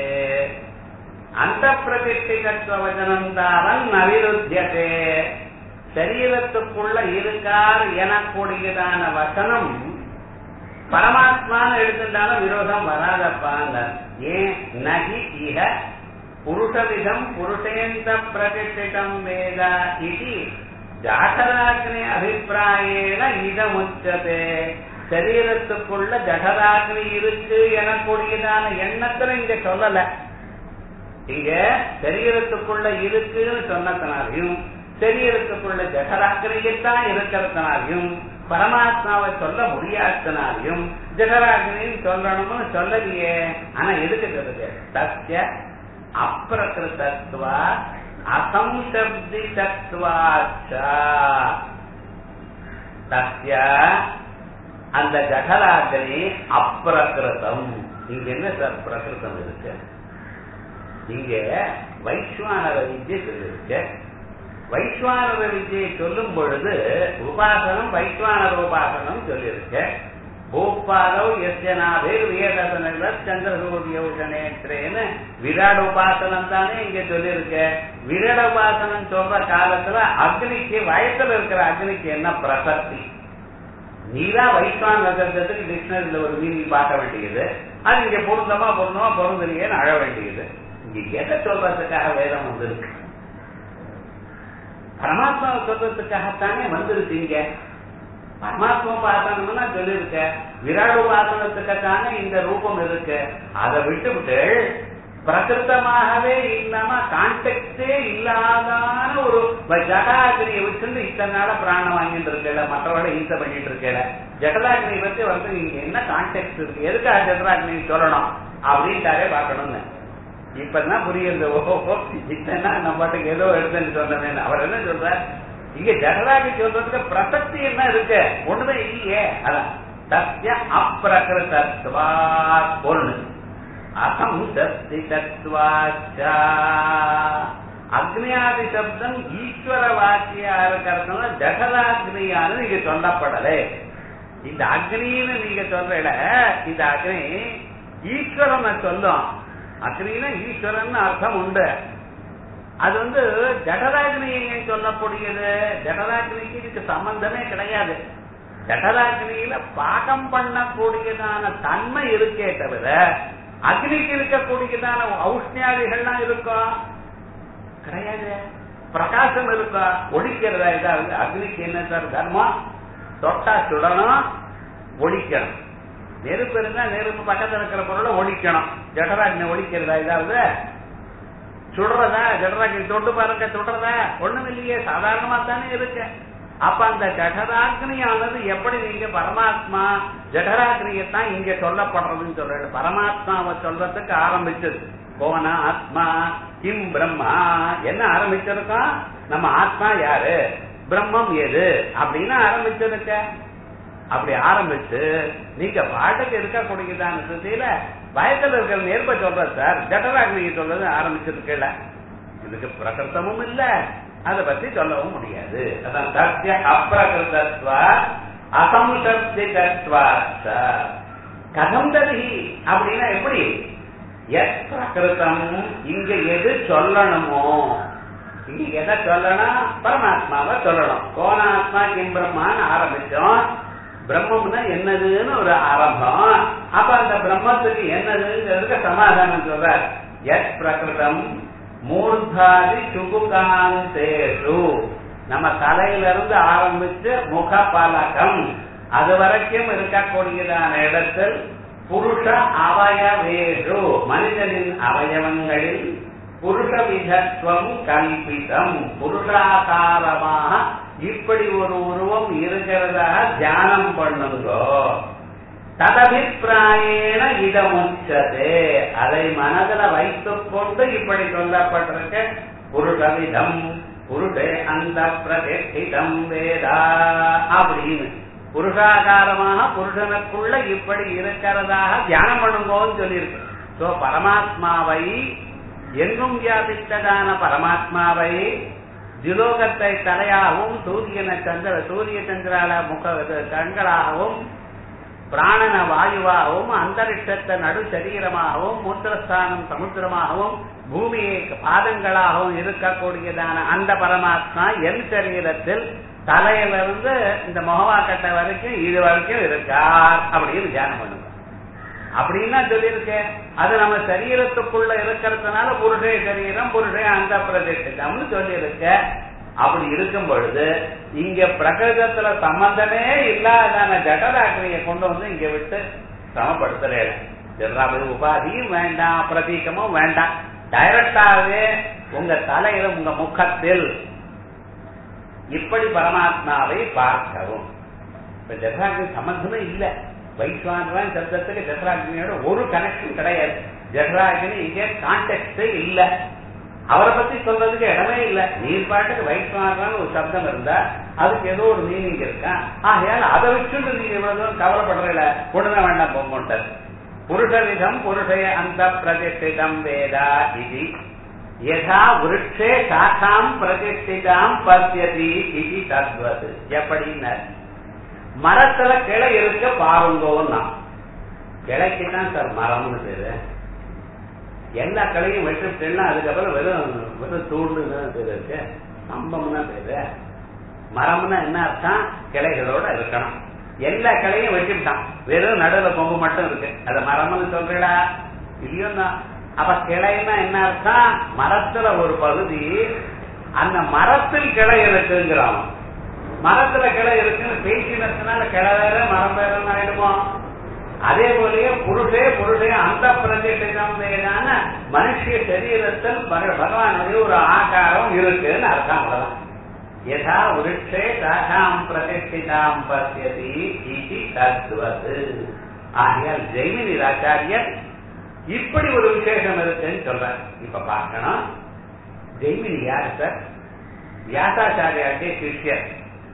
அந்த பிரதிஷ்டிகத்துவ வச்சனம் தாவன் நவிருத்தியதே சரீரத்துக்குள்ள இருக்கார் எனக்கூடியதான வசனம் பரமாத்மான்னு எடுத்துட்டாலும் விரோதம் வராதப்பாங்க ஏன் நகி இக புருஷவிதம் புருஷேந்த பிரதிஷ்டிதம் வேத இது ஜாகராக்னி அபிப்பிராயேன இதமுச்சதே சரீரத்துக்குள்ள ஜடராக்னி இருக்கு எனக்கூடியதான எண்ணத்துல இங்க சொல்லல இங்க சரீரத்துக்குள்ள இருக்குன்னு சொன்னதுனாலையும் சரீரத்துக்குள்ள ஜடராக்கிரியத்தான் இருக்கிறதுனாலையும் பரமாத்மாவை சொல்ல முடியாதனாலையும் ஜெகராகினின்னு சொல்லணும்னு சொல்லலையே ஆனா எதுக்கு சொல்லுது சத்திய அப்பிரகிருத்தத்வா அசம்சப்தி தத்துவாச்சா சத்திய அந்த ஜகராகினி அப்பிரகிருதம் இங்க என்ன சார் பிரகிருதம் இருக்கு இங்க வைஸ்வானர வித்யை சொல்லிருக்கு வைஸ்வானர வித்யை சொல்லும் பொழுது உபாசனம் வைஸ்வானர உபாசனம் சொல்லியிருக்க பூப்பாலோ எஸ்யனாபேர் வியதசன சந்திரசூரியௌஷனேற்றேன்னு விராட உபாசனம் தானே இங்க சொல்லியிருக்க விராட உபாசனம் சொல்ற காலத்துல அக்னிக்கு வயசுல இருக்கிற அக்னிக்கு என்ன பிரசக்தி நீதான் வைஸ்வான சப்தத்துக்கு டிக்ஷனரியில ஒரு மீனிங் பார்க்க வேண்டியது அது இங்க பொருந்தமா பொருந்தமா பொருந்தலையேன்னு அழ வேண்டியது இங்க எதை சொல்றதுக்காக வேதம் வந்திருக்கு பரமாத்மாவை சொல்றதுக்காகத்தானே வந்துருச்சு இங்க பரமாத்மா பாசனம்னா சொல்லிருக்க விராடு பாசனத்துக்கான இந்த ரூபம் இருக்கு அதை விட்டுவிட்டு பிரகிருத்தமாகவே இல்லாம கான்டெக்டே இல்லாதான ஒரு ஜடாகிரியை வச்சுட்டு இத்தனை நாள பிராணம் வாங்கிட்டு இருக்கல மற்றவர்களை ஈசை பண்ணிட்டு இருக்கல ஜடலாகிரியை பத்தி வந்து இங்க என்ன கான்டெக்ட் இருக்கு எதுக்காக ஜடலாகிரி சொல்லணும் அப்படின்ட்டாரே பார்க்கணும்னு இப்பதான் புரியுது ஓஹோ இத்தனை நம்ம பாட்டுக்கு ஏதோ எடுத்துன்னு சொன்னமே அவர் என்ன சொல்றார் இங்க ஜகராகி சொல்றதுக்கு பிரசக்தி என்ன இருக்கு ஒண்ணுமே இல்லையே அதான் சத்திய அப்பிரகிருதத்வா ஒண்ணு அகம் சஸ்தி தத்வாச்சா அக்னியாதி சப்தம் ஈஸ்வர வாக்கியா இருக்கிறதுனால ஜகராக்னியானது நீங்க சொல்லப்படலை இந்த அக்னின்னு நீங்க சொல்றல இந்த அக்னி ஈஸ்வரனை சொல்லும் அக்னினா ஈஸ்வரன் அர்த்தம் உண்டு அது வந்து ஜடராக்னியை சொல்லக்கூடியது ஜடராக்னிக்கு இதுக்கு சம்பந்தமே கிடையாது ஜடராக்னியில பாகம் பண்ணக்கூடியதான தன்மை இருக்கே தவிர அக்னிக்கு இருக்கக்கூடியதான ஔஷ்ணியாதிகள்லாம் இருக்கும் கிடையாது பிரகாசம் இருக்கா ஒழிக்கிறதா ஏதாவது அக்னிக்கு என்ன சார் தர்மம் தொட்டா சுடணும் ஒழிக்கணும் நெருப்பு இருந்தா நெருப்பு பக்கத்துல இருக்கிற பொருளை ஒழிக்கணும் ஜடராக்னி ஒழிக்கிறதா ஏதாவது சுடுறதா ஜடராக்னி தொட்டு பாருங்க சுடுறதா ஒண்ணும் இல்லையே சாதாரணமா தானே இருக்கு அப்ப அந்த ஜடராக்னியானது எப்படி நீங்க பரமாத்மா ஜடராக்னியத்தான் இங்க சொல்லப்படுறதுன்னு சொல்ற பரமாத்மாவை சொல்றதுக்கு ஆரம்பிச்சது கோன ஆத்மா கிம் பிரம்மா என்ன ஆரம்பிச்சிருக்கோம் நம்ம ஆத்மா யாரு பிரம்மம் எது அப்படின்னு ஆரம்பிச்சிருக்க அப்படி ஆரம்பிச்சு நீங்க பாட்டுக்கு இருக்கக்கூடியதான ஸ்ருதியில வயசுல இருக்கிற நேர்ப சொல்ற சார் ஜடராக்னியை சொல்றது ஆரம்பிச்சிருக்கல இதுக்கு பிரகிருத்தமும் இல்ல அதை பத்தி சொல்லவும் முடியாது அதான் சத்திய அப்பிரகிருதத்வ அசம்சப்திகத்வ கதம் தருகி அப்படின்னா எப்படி எஸ் பிரகிருதம் இங்க எது சொல்லணுமோ இங்க எதை சொல்லணும் பரமாத்மாவை சொல்லணும் கோணாத்மா கிம் பிரம்மான்னு ஆரம்பிச்சோம் பிரம்மம்னா என்னதுன்னு ஒரு ஆரம்பம் அப்ப அந்த பிரம்மத்துக்கு என்னதுங்கிறதுக்கு சமாதானம் சொல்றார் எஸ் பிரகிருதம் மூர்தாதி சுகுகாந்தேஷு நம்ம தலையில இருந்து ஆரம்பிச்சு முக பலகம் அது வரைக்கும் இருக்கக்கூடியதான இடத்தில் புருஷ அவயவேஷு மனிதனின் அவயவங்களில் புருஷ விதத்துவம் கல்பிதம் புருஷாகாரமாக இப்படி ஒரு உருவம் இருக்கிறதாக தியானம் பண்ணுங்கோ ததபிப்பிராயேன இடமுச்சது அதை மனதில் வைத்துக் கொண்டு இப்படி சொல்லப்பட்டிருக்க புருஷவிதம் புருஷே அந்த பிரதிஷ்டிதம் வேதா அப்படின்னு புருஷாகாரமாக புருஷனுக்குள்ள இப்படி இருக்கிறதாக தியானம் பண்ணுங்கோன்னு சொல்லியிருக்கு சோ பரமாத்மாவை எங்கும் வியாபித்ததான பரமாத்மாவை திலோகத்தை தலையாகவும் சூரியனை சந்திர சூரிய சந்திரால முக கண்களாகவும் பிராணன வாயுவாகவும் அந்தரிஷத்தை நடு சரீரமாகவும் மூத்திரஸ்தானம் சமுத்திரமாகவும் பூமியை பாதங்களாகவும் இருக்கக்கூடியதான அந்த பரமாத்மா என் சரீரத்தில் தலையிலிருந்து இந்த முகவாக்கட்டை வரைக்கும் இது வரைக்கும் இருக்கார் அப்படின்னு தியானம் பண்ணுங்க அப்படின்னா சொல்லியிருக்கேன் அது நம்ம சரீரத்துக்குள்ள இருக்கிறதுனால புருஷே சரீரம் புருஷே அந்த பிரதேசம்னு சொல்லியிருக்க அப்படி இருக்கும் பொழுது இங்க பிரகிருதத்துல சம்பந்தமே இல்லாதான ஜடராக்கிரியை கொண்டு வந்து இங்க விட்டு சிரமப்படுத்துறேன் ஜடாபதி உபாதியும் வேண்டாம் பிரதீகமும் வேண்டாம் டைரக்டாவே உங்க தலையில உங்க முகத்தில் இப்படி பரமாத்மாவை பார்க்கவும் இப்ப ஜடராக்னி சம்பந்தமே இல்லை வைஸ்வான் சப்தத்துக்கு ஜடராக்னியோட ஒரு கனெக்ஷன் கிடையாது ஜடராக்னி இங்கே கான்டெக்டே இல்ல அவரை பத்தி சொல்றதுக்கு இடமே இல்ல நீர் பாட்டுக்கு வைஸ்வான் ஒரு சப்தம் இருந்தா அதுக்கு ஏதோ ஒரு மீனிங் இருக்கா ஆகையால் அதை வச்சுட்டு நீங்க இவ்வளவு தூரம் கவலைப்படுறல ஒண்ணுதான் வேண்டாம் போங்கோண்டது புருஷவிதம் புருஷய அந்த பிரதிஷ்டிதம் வேதா இது யதா விருட்சே சாக்காம் பிரதிஷ்டிதாம் பத்தியதி இது தத்வது எப்படின்னு மரத்துல கிளை இருக்க பாருங்கோன்னா கிளைக்கு தான் சார் மரம்னு பேரு எல்லா கிளையும் வெட்டுட்டேன்னா அதுக்கப்புறம் வெறும் வெறும் தூண்டுன்னு பேரு இருக்கு ஸ்தம்பம்னா பேரு மரம்னா என்ன அர்த்தம் கிளைகளோட இருக்கணும் எல்லா கிளையும் வெட்டிவிட்டான் வெறும் நடுவுல கொம்பு மட்டும் இருக்கு அத மரம்னு சொல்றீடா இல்லையோ தான் அப்ப கிளைன்னா என்ன அர்த்தம் மரத்துல ஒரு பகுதி அந்த மரத்தில் கிளை இருக்குங்கிறான் மரத்துல கிளை இருக்குன்னு பேசினதுனால கிளை வேற மரம் வேறன்னு ஆயிடுமோ அதே போலயே புருஷே புருஷே அந்த பிரதிஷ்டம் வேறான மனுஷ சரீரத்தில் பகவானுடைய ஒரு ஆகாரம் இருக்குன்னு அர்த்தம் அவ்வளவுதான் யதா விருட்சே சாகாம் பிரதிஷ்டிதாம் பசியதி இது தத்துவது ஆகையால் ஜெய்மினி ஆச்சாரியர் இப்படி ஒரு விசேஷம் இருக்குன்னு சொல்றார் இப்ப பார்க்கணும் ஜெய்மினி யார் சார் வியாசாச்சாரியாருடைய சிஷ்யர்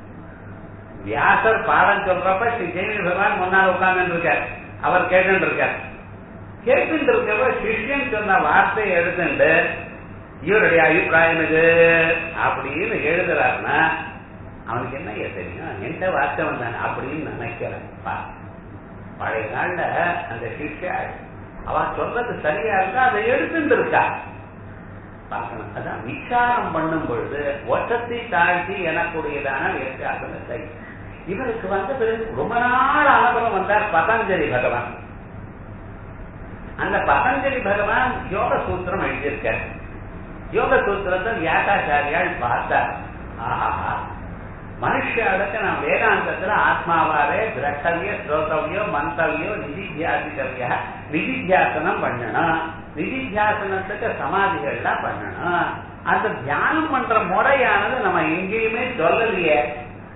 வியாசர் பாடம் சொல்றப்ப ஸ்ரீ ஜெயமினி பகவான் முன்னால் உட்கார்ந்து இருக்கார் அவர் கேட்டு இருக்கார் கேட்டு இருக்கப்ப சிஷ்யன் சொன்ன வார்த்தையை எடுத்துட்டு இவருடைய அபிப்பிராயம் இது அப்படின்னு எழுதுறாருன்னா அவனுக்கு என்ன தெரியும் எந்த வார்த்தை வந்தானே அப்படின்னு நினைக்கிறேன் பழைய நாள்ல அந்த சிஷ்யா அவ சொல்றது சரியா இருக்கா அதை எடுத்துட்டு இருக்கா பார்க்கணும் அதான் விசாரம் பண்ணும் பொழுது ஒற்றத்தை தாழ்த்தி எனக்கூடியதான வித்தியாசம் இல்லை இவருக்கு வந்த பிறகு ரொம்ப நாள் அனுபவம் வந்தார் பதஞ்சலி பகவான் அந்த பதஞ்சலி பகவான் யோக சூத்திரம் எழுதியிருக்கார் யோக சூத்திரத்தை வியாசாச்சாரியால் பார்த்தார் ஆஹா மனுஷாளுக்கு நான் வேதாந்தத்துல ஆத்மாவாரே திரட்டவிய ஸ்ரோதவியோ மந்தவியோ நிதித்தியாசித்தவிய நிதித்தியாசனம் பண்ணணும் நிதித்தியாசனத்துக்கு சமாதிகள்லாம் பண்ணணும் அந்த தியானம் பண்ற முறையானது நம்ம எங்கேயுமே சொல்லலையே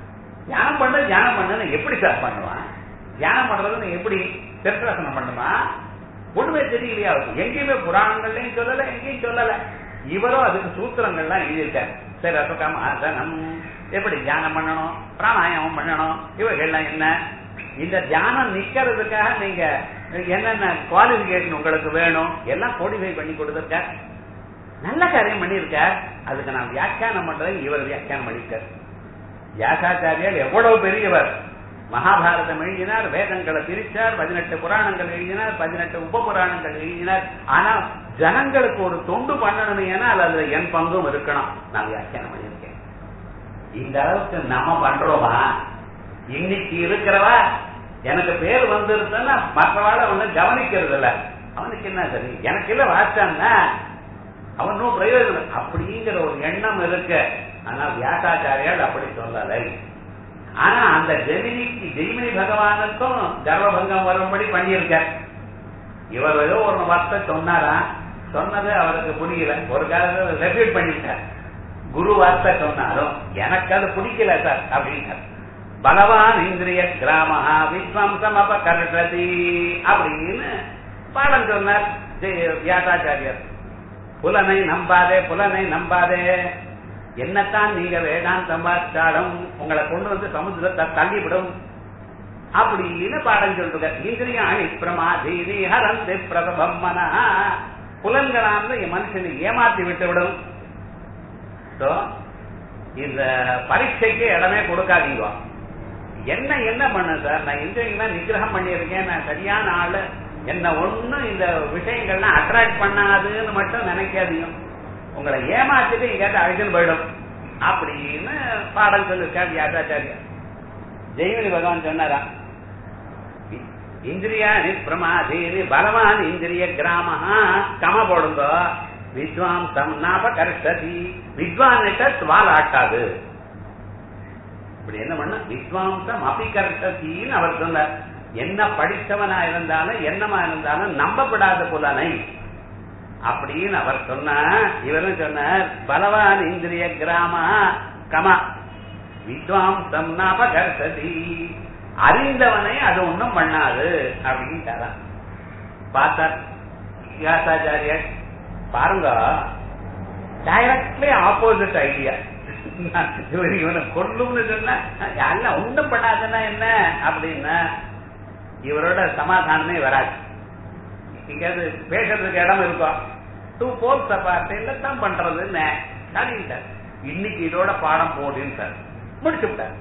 தியானம் பண்ண தியானம் பண்ணு எப்படி சார் பண்ணுவான் தியானம் பண்றதுன்னு எப்படி சிரசாசனம் பண்ணுமா ஒண்ணுமே தெரியலையா அவருக்கு எங்கேயுமே புராணங்கள்லயும் சொல்லல எங்கேயும் சொல்லல இவரும் அதுக்கு சூத்திரங்கள்லாம் எழுதியிருக்காரு சரி அசோகாம ஆசனம் எப்படி தியானம் பண்ணணும் பிராணாயாமம் பண்ணணும் இவைகள்லாம் என்ன இந்த தியானம் நிக்கிறதுக்காக நீங்க என்னென்ன குவாலிபிகேஷன் உங்களுக்கு வேணும் எல்லாம் கோடிஃபை பண்ணி கொடுத்துருக்க நல்ல காரியம் பண்ணியிருக்க அதுக்கு நான் வியாக்கியானம் பண்றேன் இவர் வியாக்கியானம் பண்ணிருக்கார் வியாசாச்சாரியர் எவ்வளவு பெரியவர் மகாபாரதம் எழுதினார் வேதங்களை பிரிச்சார் பதினெட்டு புராணங்கள் எழுதினார் பதினெட்டு உப புராணங்கள் எழுதினார் ஆனா ஜனங்களுக்கு ஒரு தொண்டு பண்ணணும் ஏன்னா அதுல என் பங்கும் இருக்கணும் நான் வியாக்கியானம் பண்ணியிருக்கேன் இந்த அளவுக்கு நாம பண்றோமா இன்னைக்கு இருக்கிறவா எனக்கு பேர் வந்துருச்சுன்னா மற்றவாட ஒண்ணு கவனிக்கிறது இல்ல அவனுக்கு என்ன சரி எனக்கு இல்ல வாச்சான்னா அவனும் பிரயோஜனம் அப்படிங்கிற ஒரு எண்ணம் இருக்கு ஆனா வியாசாச்சாரியால் அப்படி சொல்லலை ஆனா அந்த ஜெமினிக்கு ஜெய்மினி பகவானுக்கும் கர்வபங்கம் வரும்படி பண்ணியிருக்க இவர் ஏதோ ஒரு வார்த்தை சொன்னாரா சொன்னது அவருக்கு புரியல ஒரு காலத்துல ரெஃப்யூட் பண்ணிட்டார் குரு வார்த்தை சொன்னாலும் எனக்கு அது பிடிக்கல சார் அப்படின்னார் பகவான் இந்திரிய கிராமஹா விஸ்வம்சம் அப்ப கருட்டதி அப்படின்னு பாடம் சொன்னார் வியாசாச்சாரியர் புலனை நம்பாதே புலனை நம்பாதே என்னத்தான் நீங்க வேதாந்தம் பார்த்தாலும் உங்களை கொண்டு வந்து சமுத்திரத்தை தள்ளிவிடும் அப்படின்னு பாடம் சொல்றது இந்திரியாணி பிரமாதீனி ஹரந்தி பிரதபம் மன புலன்களான மனுஷனை ஏமாத்தி விட்டு விடும் இந்த பரீட்சைக்கு இடமே கொடுக்காதீங்க என்ன என்ன பண்ண சார் நான் இந்திரியங்களா நிகிரகம் பண்ணியிருக்கேன் நான் சரியான ஆளு என்ன ஒண்ணும் இந்த விஷயங்கள்லாம் அட்ராக்ட் பண்ணாதுன்னு மட்டும் நினைக்காதீங்க உங்களை ஏமாத்திட்டு எங்கேயாவது அழைச்சுன்னு போயிடும் அப்படின்னு பாடம் சொல்லிருக்கார் வியாசாச்சாரியா ஜெய்மினி பகவான் சொன்னாரா இந்திரியாணி பிரமாதீனி பலவான் இந்திரிய கிராமஹா கம போடுங்க வித்வாம்சம் நாப கர்ஷதி வித்வான்கிட்ட சுவால் ஆட்டாது இப்படி என்ன பண்ண வித்வாம்சம் அபி கர்ஷத்தின்னு அவர் சொன்னார் என்ன படித்தவனா இருந்தாலும் என்னமா இருந்தாலும் நம்பப்படாத புலனை அப்படின்னு அவர் சொன்னார் இவரும் சொன்னார் பலவான் இந்திரிய கிராம கம வித்வாம்சம் நாபகர்ஷதி அறிந்தவனை அது ஒண்ணும் பண்ணாது அப்படின்னு பார்த்தார் வியாசாச்சாரியர் பாருங்க டைரக்ட்லி ஆப்போசிட் ஐடியா இவர் இவனை கொல்லும்னு சொன்னா எல்லாம் ஒண்ணும் பண்ணாதுன்னா என்ன அப்படின்னா இவரோட சமாதானமே வராது எங்கேயாவது பேசுறதுக்கு இடம் இருக்கும் டூ போல்ஸ் பார்ட்டில தான் பண்றதுன்னு காலிட்டார் இன்னைக்கு இதோட பாடம் போடுன்னு சார் முடிச்சு விட்டார்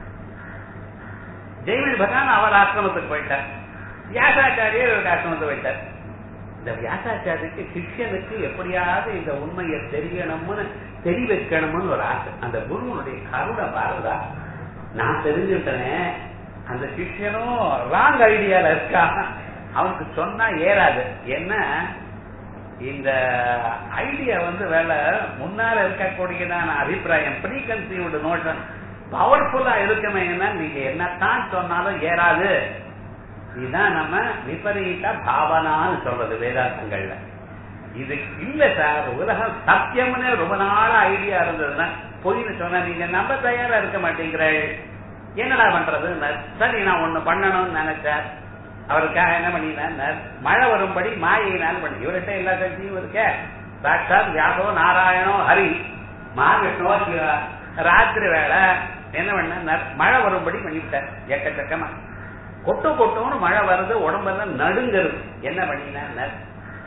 ஜெய்மினி பகவான் அவர் ஆசிரமத்துக்கு போயிட்டார் வியாசாச்சாரியர் இவருக்கு ஆசிரமத்துக்கு போயிட்டார் இந்த வியாசாச்சாரியருக்கு சிஷ்யனுக்கு எப்படியாவது இந்த உண்மையை தெரியணும்னு தெரி வைக்கணும்னு ஒரு ஆசை அந்த குருவனுடைய கருணை பாருதா நான் தெரிஞ்சுட்டனே அந்த சிஷ்யனும் ராங் ஐடியால இருக்கா அவனுக்கு சொன்னா ஏறாது என்ன இந்த ஐடியா வந்து வேலை முன்னால இருக்கக்கூடியதான அபிப்பிராயம் ப்ரீ கன்சீவ்டு நோஷன் பவர்ஃபுல்லா இருக்குமே என்ன நீங்க என்னத்தான் சொன்னாலும் ஏறாது இதுதான் நம்ம விபரீத பாவனான்னு சொல்றது வேதாந்தங்கள்ல இது இல்ல சார் உலகம் சத்தியம்னு ரொம்ப நாளா ஐடியா இருந்ததுன்னா பொய்னு சொன்னா நீங்க நம்ப தயாரா இருக்க மாட்டேங்கிறேன் என்னடா பண்றது சரி நான் ஒண்ணு பண்ணணும்னு நினைச்சேன் அவருக்காக என்ன பண்ணினார் மழை வரும்படி மாயினால் பண்ணி இவர்கிட்ட எல்லா சக்தியும் இருக்க சாட்சாத் வியாசோ நாராயணோ ஹரி மகாவிஷ்ணுவோ ராத்திரி வேலை என்ன பண்ண மழை வரும்படி பண்ணிவிட்டார் எக்கச்சக்கமா கொட்டு கொட்டோன்னு மழை வருது உடம்பெல்லாம் நடுங்கிறது என்ன பண்ணினார்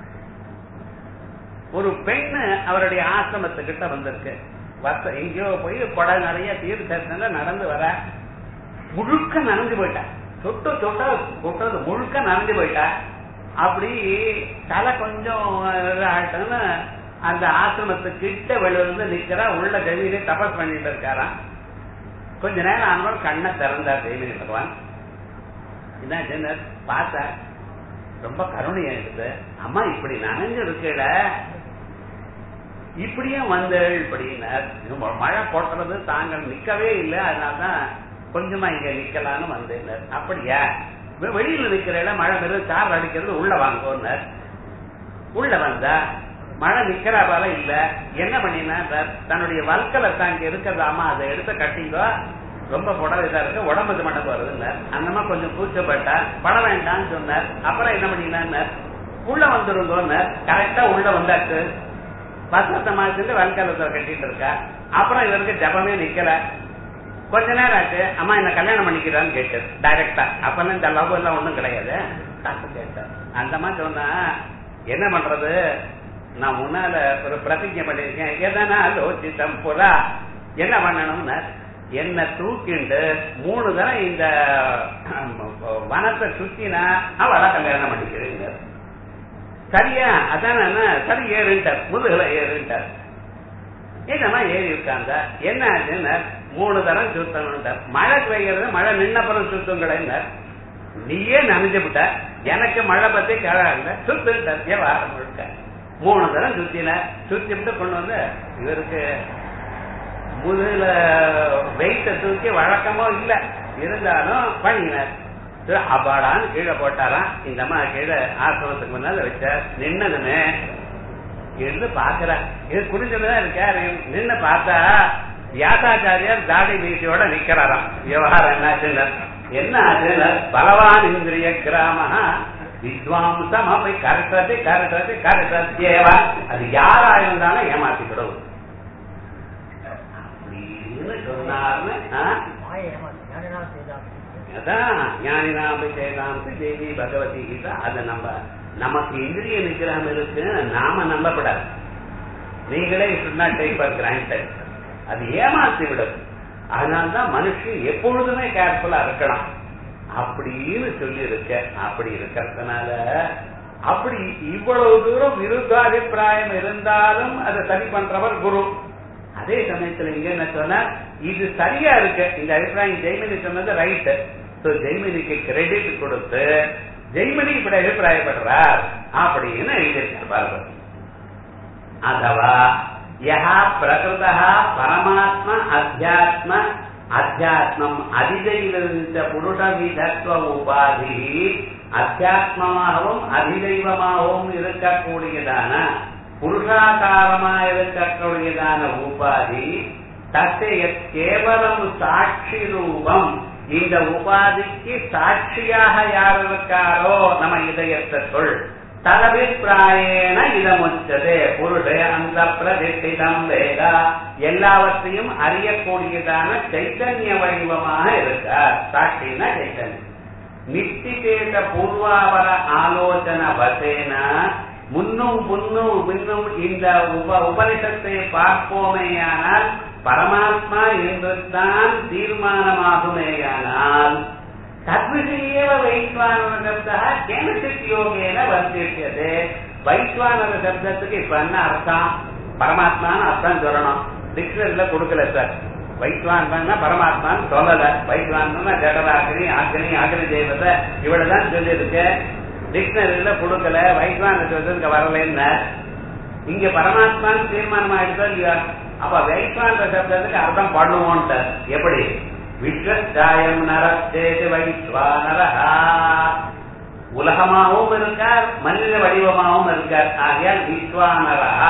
ஒரு பெண்ணு அவருடைய ஆசிரமத்துக்கிட்ட வந்திருக்கு வச எங்கேயோ போய் கொடை நிறைய தீர்த்தத்துல நடந்து வர முழுக்க நனைஞ்சு போயிட்டா தொட்டு தொட்டா கொட்டது முழுக்க நனைஞ்சு போயிட்டா அப்படி தலை கொஞ்சம் ஆட்டம்னு அந்த ஆசிரமத்துக்கிட்ட வெளியிருந்து நிக்கிறா உள்ள கவியிலே தபஸ் பண்ணிட்டு இருக்காராம் கொஞ்ச நேரம் ஆனவன் கண்ணை திறந்தார் தேவி பகவான் என்ன சொன்னார் பார்த்தா ரொம்ப கருணையா இருக்குது அம்மா இப்படி நனைஞ்சு இருக்கல இப்படியும் வந்து இப்படின்னார் மழை போட்டுறது தாங்கள் நிக்கவே இல்லை அதனாலதான் கொஞ்சமா இங்க நிக்கலான்னு வந்தேன் அப்படியா வெளியில நிக்கிறேல மழை பெரும் சார் அடிக்கிறது உள்ள வாங்கோன்னார் உள்ள வந்தா மழை நிக்கிறா போல இல்ல என்ன பண்ணினா தன்னுடைய வல்கலை தாங்க இருக்கிறதாமா அதை எடுத்து கட்டிங்கோ ரொம்ப புடவை இதா இருக்கு உடம்புக்கு மட்டும் வருதுன்னார் அந்த மாதிரி கொஞ்சம் கூச்சப்பட்டா பட வேண்டாம்னு சொன்னார் அப்புறம் என்ன பண்ணினார் உள்ள வந்துருங்கன்னார் கரெக்டா உள்ள வந்தாச்சு வசத்த மாசத்துல வல்கலத்துல கட்டிட்டு இருக்கா அப்புறம் இவருக்கு ஜபமே நிக்கல கொஞ்ச நேரம் ஆச்சு அம்மா என்ன கல்யாணம் பண்ணிக்கிறான்னு கேட்டார் டைரக்டா அப்பெல்லாம் இந்த லவ் எல்லாம் ஒண்ணும் கிடையாது காசு கேட்டார் அந்த மாதிரி சொன்னா என்ன பண்றது நான் முன்னால ஒரு பிரதிஜை பண்ணிருக்கேன் எதனா லோச்சித்தம் புறா என்ன பண்ணணும்னா என்ன தூக்கிண்டு மூணு தரம் இந்த வனத்தை சுத்தினா அவளை கல்யாணம் பண்ணிக்கிறீங்க சரியா அதான் சரி ஏறுட்டார் முதுகுல ஏறுட்டார் என்னமா ஏறி இருக்காங்க என்ன ஆச்சுன்னா மூணு தரம் சுத்தணும் மழை பெய்யறது மழை நின்னப்புறம் சுத்தங்களைன்னார் நீயே நனைஞ்சு விட்ட எனக்கு மழை பத்தி கேளாங்க சுத்துட்டார் வியாபாரம் முழுக்க மூணு தரம் சுத்தின சுத்தி விட்டு கொண்டு வந்து இவருக்கு முதுகுல வெயிட்ட தூக்கி வழக்கமோ இல்ல இருந்தாலும் பண்ணினார் அப்பாடான்னு கீழே போட்டாராம் இந்த அம்மா கீழே ஆசிரமத்துக்கு முன்னால வச்சார் நின்னதுமே இருந்து பாக்குற இது குடிஞ்சதுதான் இருக்காரு நின்னு பார்த்தா வியாசாச்சாரியார் தாடி மீசியோட நிக்கிறாராம் விவகாரம் என்னாச்சுன்னு என்ன ஆச்சுன்னு பலவான் இந்திரிய கிராம வித்வாம்சம் அப்படி கரெக்டது கரெக்டது கரெக்டேவா அது யாரா இருந்தாலும் ஏமாத்திக்கிடும் அப்படின்னு சொன்னார்னு அதான் ஞானினாபி சேதாம்சி தேவி பகவதி கீதா அதை நம்ம நமக்கு இந்திரிய நிகிரகம் இருக்கு நாம நம்பப்படாது நீங்களே should not take for granted அது ஏமாத்தி விடுது அதனால்தான் மனுஷன் எப்பொழுதுமே கேர்ஃபுல்லா இருக்கலாம் அப்படின்னு சொல்லி இருக்க அப்படி இருக்கிறதுனால அப்படி இவ்வளவு தூரம் விருத்தாபிப்பிராயம் இருந்தாலும் அதை சரி பண்றவர் குரு அதே சமயத்துல இங்க என்ன சொன்னா இது சரியா இருக்கு இந்த அபிப்பிராயம் ஜெய்மனி சொன்னது ரைட் சோ ஜெய்மனிக்கு கிரெடிட் கொடுத்து ஜெய்மனி இப்படி அபிப்பிராயப்படுறார் அப்படின்னு எழுதியிருக்கார் பாருங்க அதவா யஹா பிரகிருதா பரமாத்ம அத்தியாத்ம அத்தியாத்மம் அதிதையிலிருந்த புருஷ விதத்துவ உபாதி அத்தியாத்மமாகவும் அதிதெய்வமாகவும் இருக்கக்கூடியதான புருஷாகாரமா இருக்கக்கூடியதான உபாதி தத்தைய கேவலம் சாட்சி ரூபம் இந்த உபாதிக்கு சாட்சியாக யார் இருக்காரோ நம்ம இதயத்துக்குள் ததபிப்பிராயேன இதமுச்சது புருஷ அந்த பிரதிஷ்டிதம் வேதா எல்லாவற்றையும் அறியக்கூடியதான சைத்தன்ய வடிவமாக இருக்கார் சாட்சினா சைத்தன்யம் நித்திகேத பூர்வாவர ஆலோசன வசேன முன்னும் முன்னும் பின்னும் இந்த உப உபனிஷத்தை பார்ப்போமேயானால் பரமாத்மா என்று தான் தீர்மானமாகுமேயானால் தத்விஷயேவ வைஸ்வானர சப்தா கேனசித் யோகேன வர்த்தியது வைஸ்வானர சப்தத்துக்கு இப்ப என்ன அர்த்தம் பரமாத்மான்னு அர்த்தம் சொல்லணும் டிக்ஷனரியில கொடுக்கல சார் வைஸ்வான் பரமாத்மான்னு சொல்லல வைஸ்வான் ஜடராகினி அக்னி அக்னி தெய்வத்தை இவ்வளவுதான் சொல்லியிருக்கு டிக்ஷனரியில கொடுக்கல வைஸ்வான் சொல்றது வரலன்னு இங்க பரமாத்மான்னு தீர்மானம் ஆயிடுதோ இல்லையா அப்ப வைஸ்வான் சப்தத்துக்கு அர்த்தம் பண்ணுவோன்ட்டு எப்படி விஸ்வஸ்தாயம் நரத்தேது வைஸ்வானரஹா உலகமாகவும் இருக்கார் மனித வடிவமாகவும் இருக்கார் ஆகையால் விஸ்வானரஹா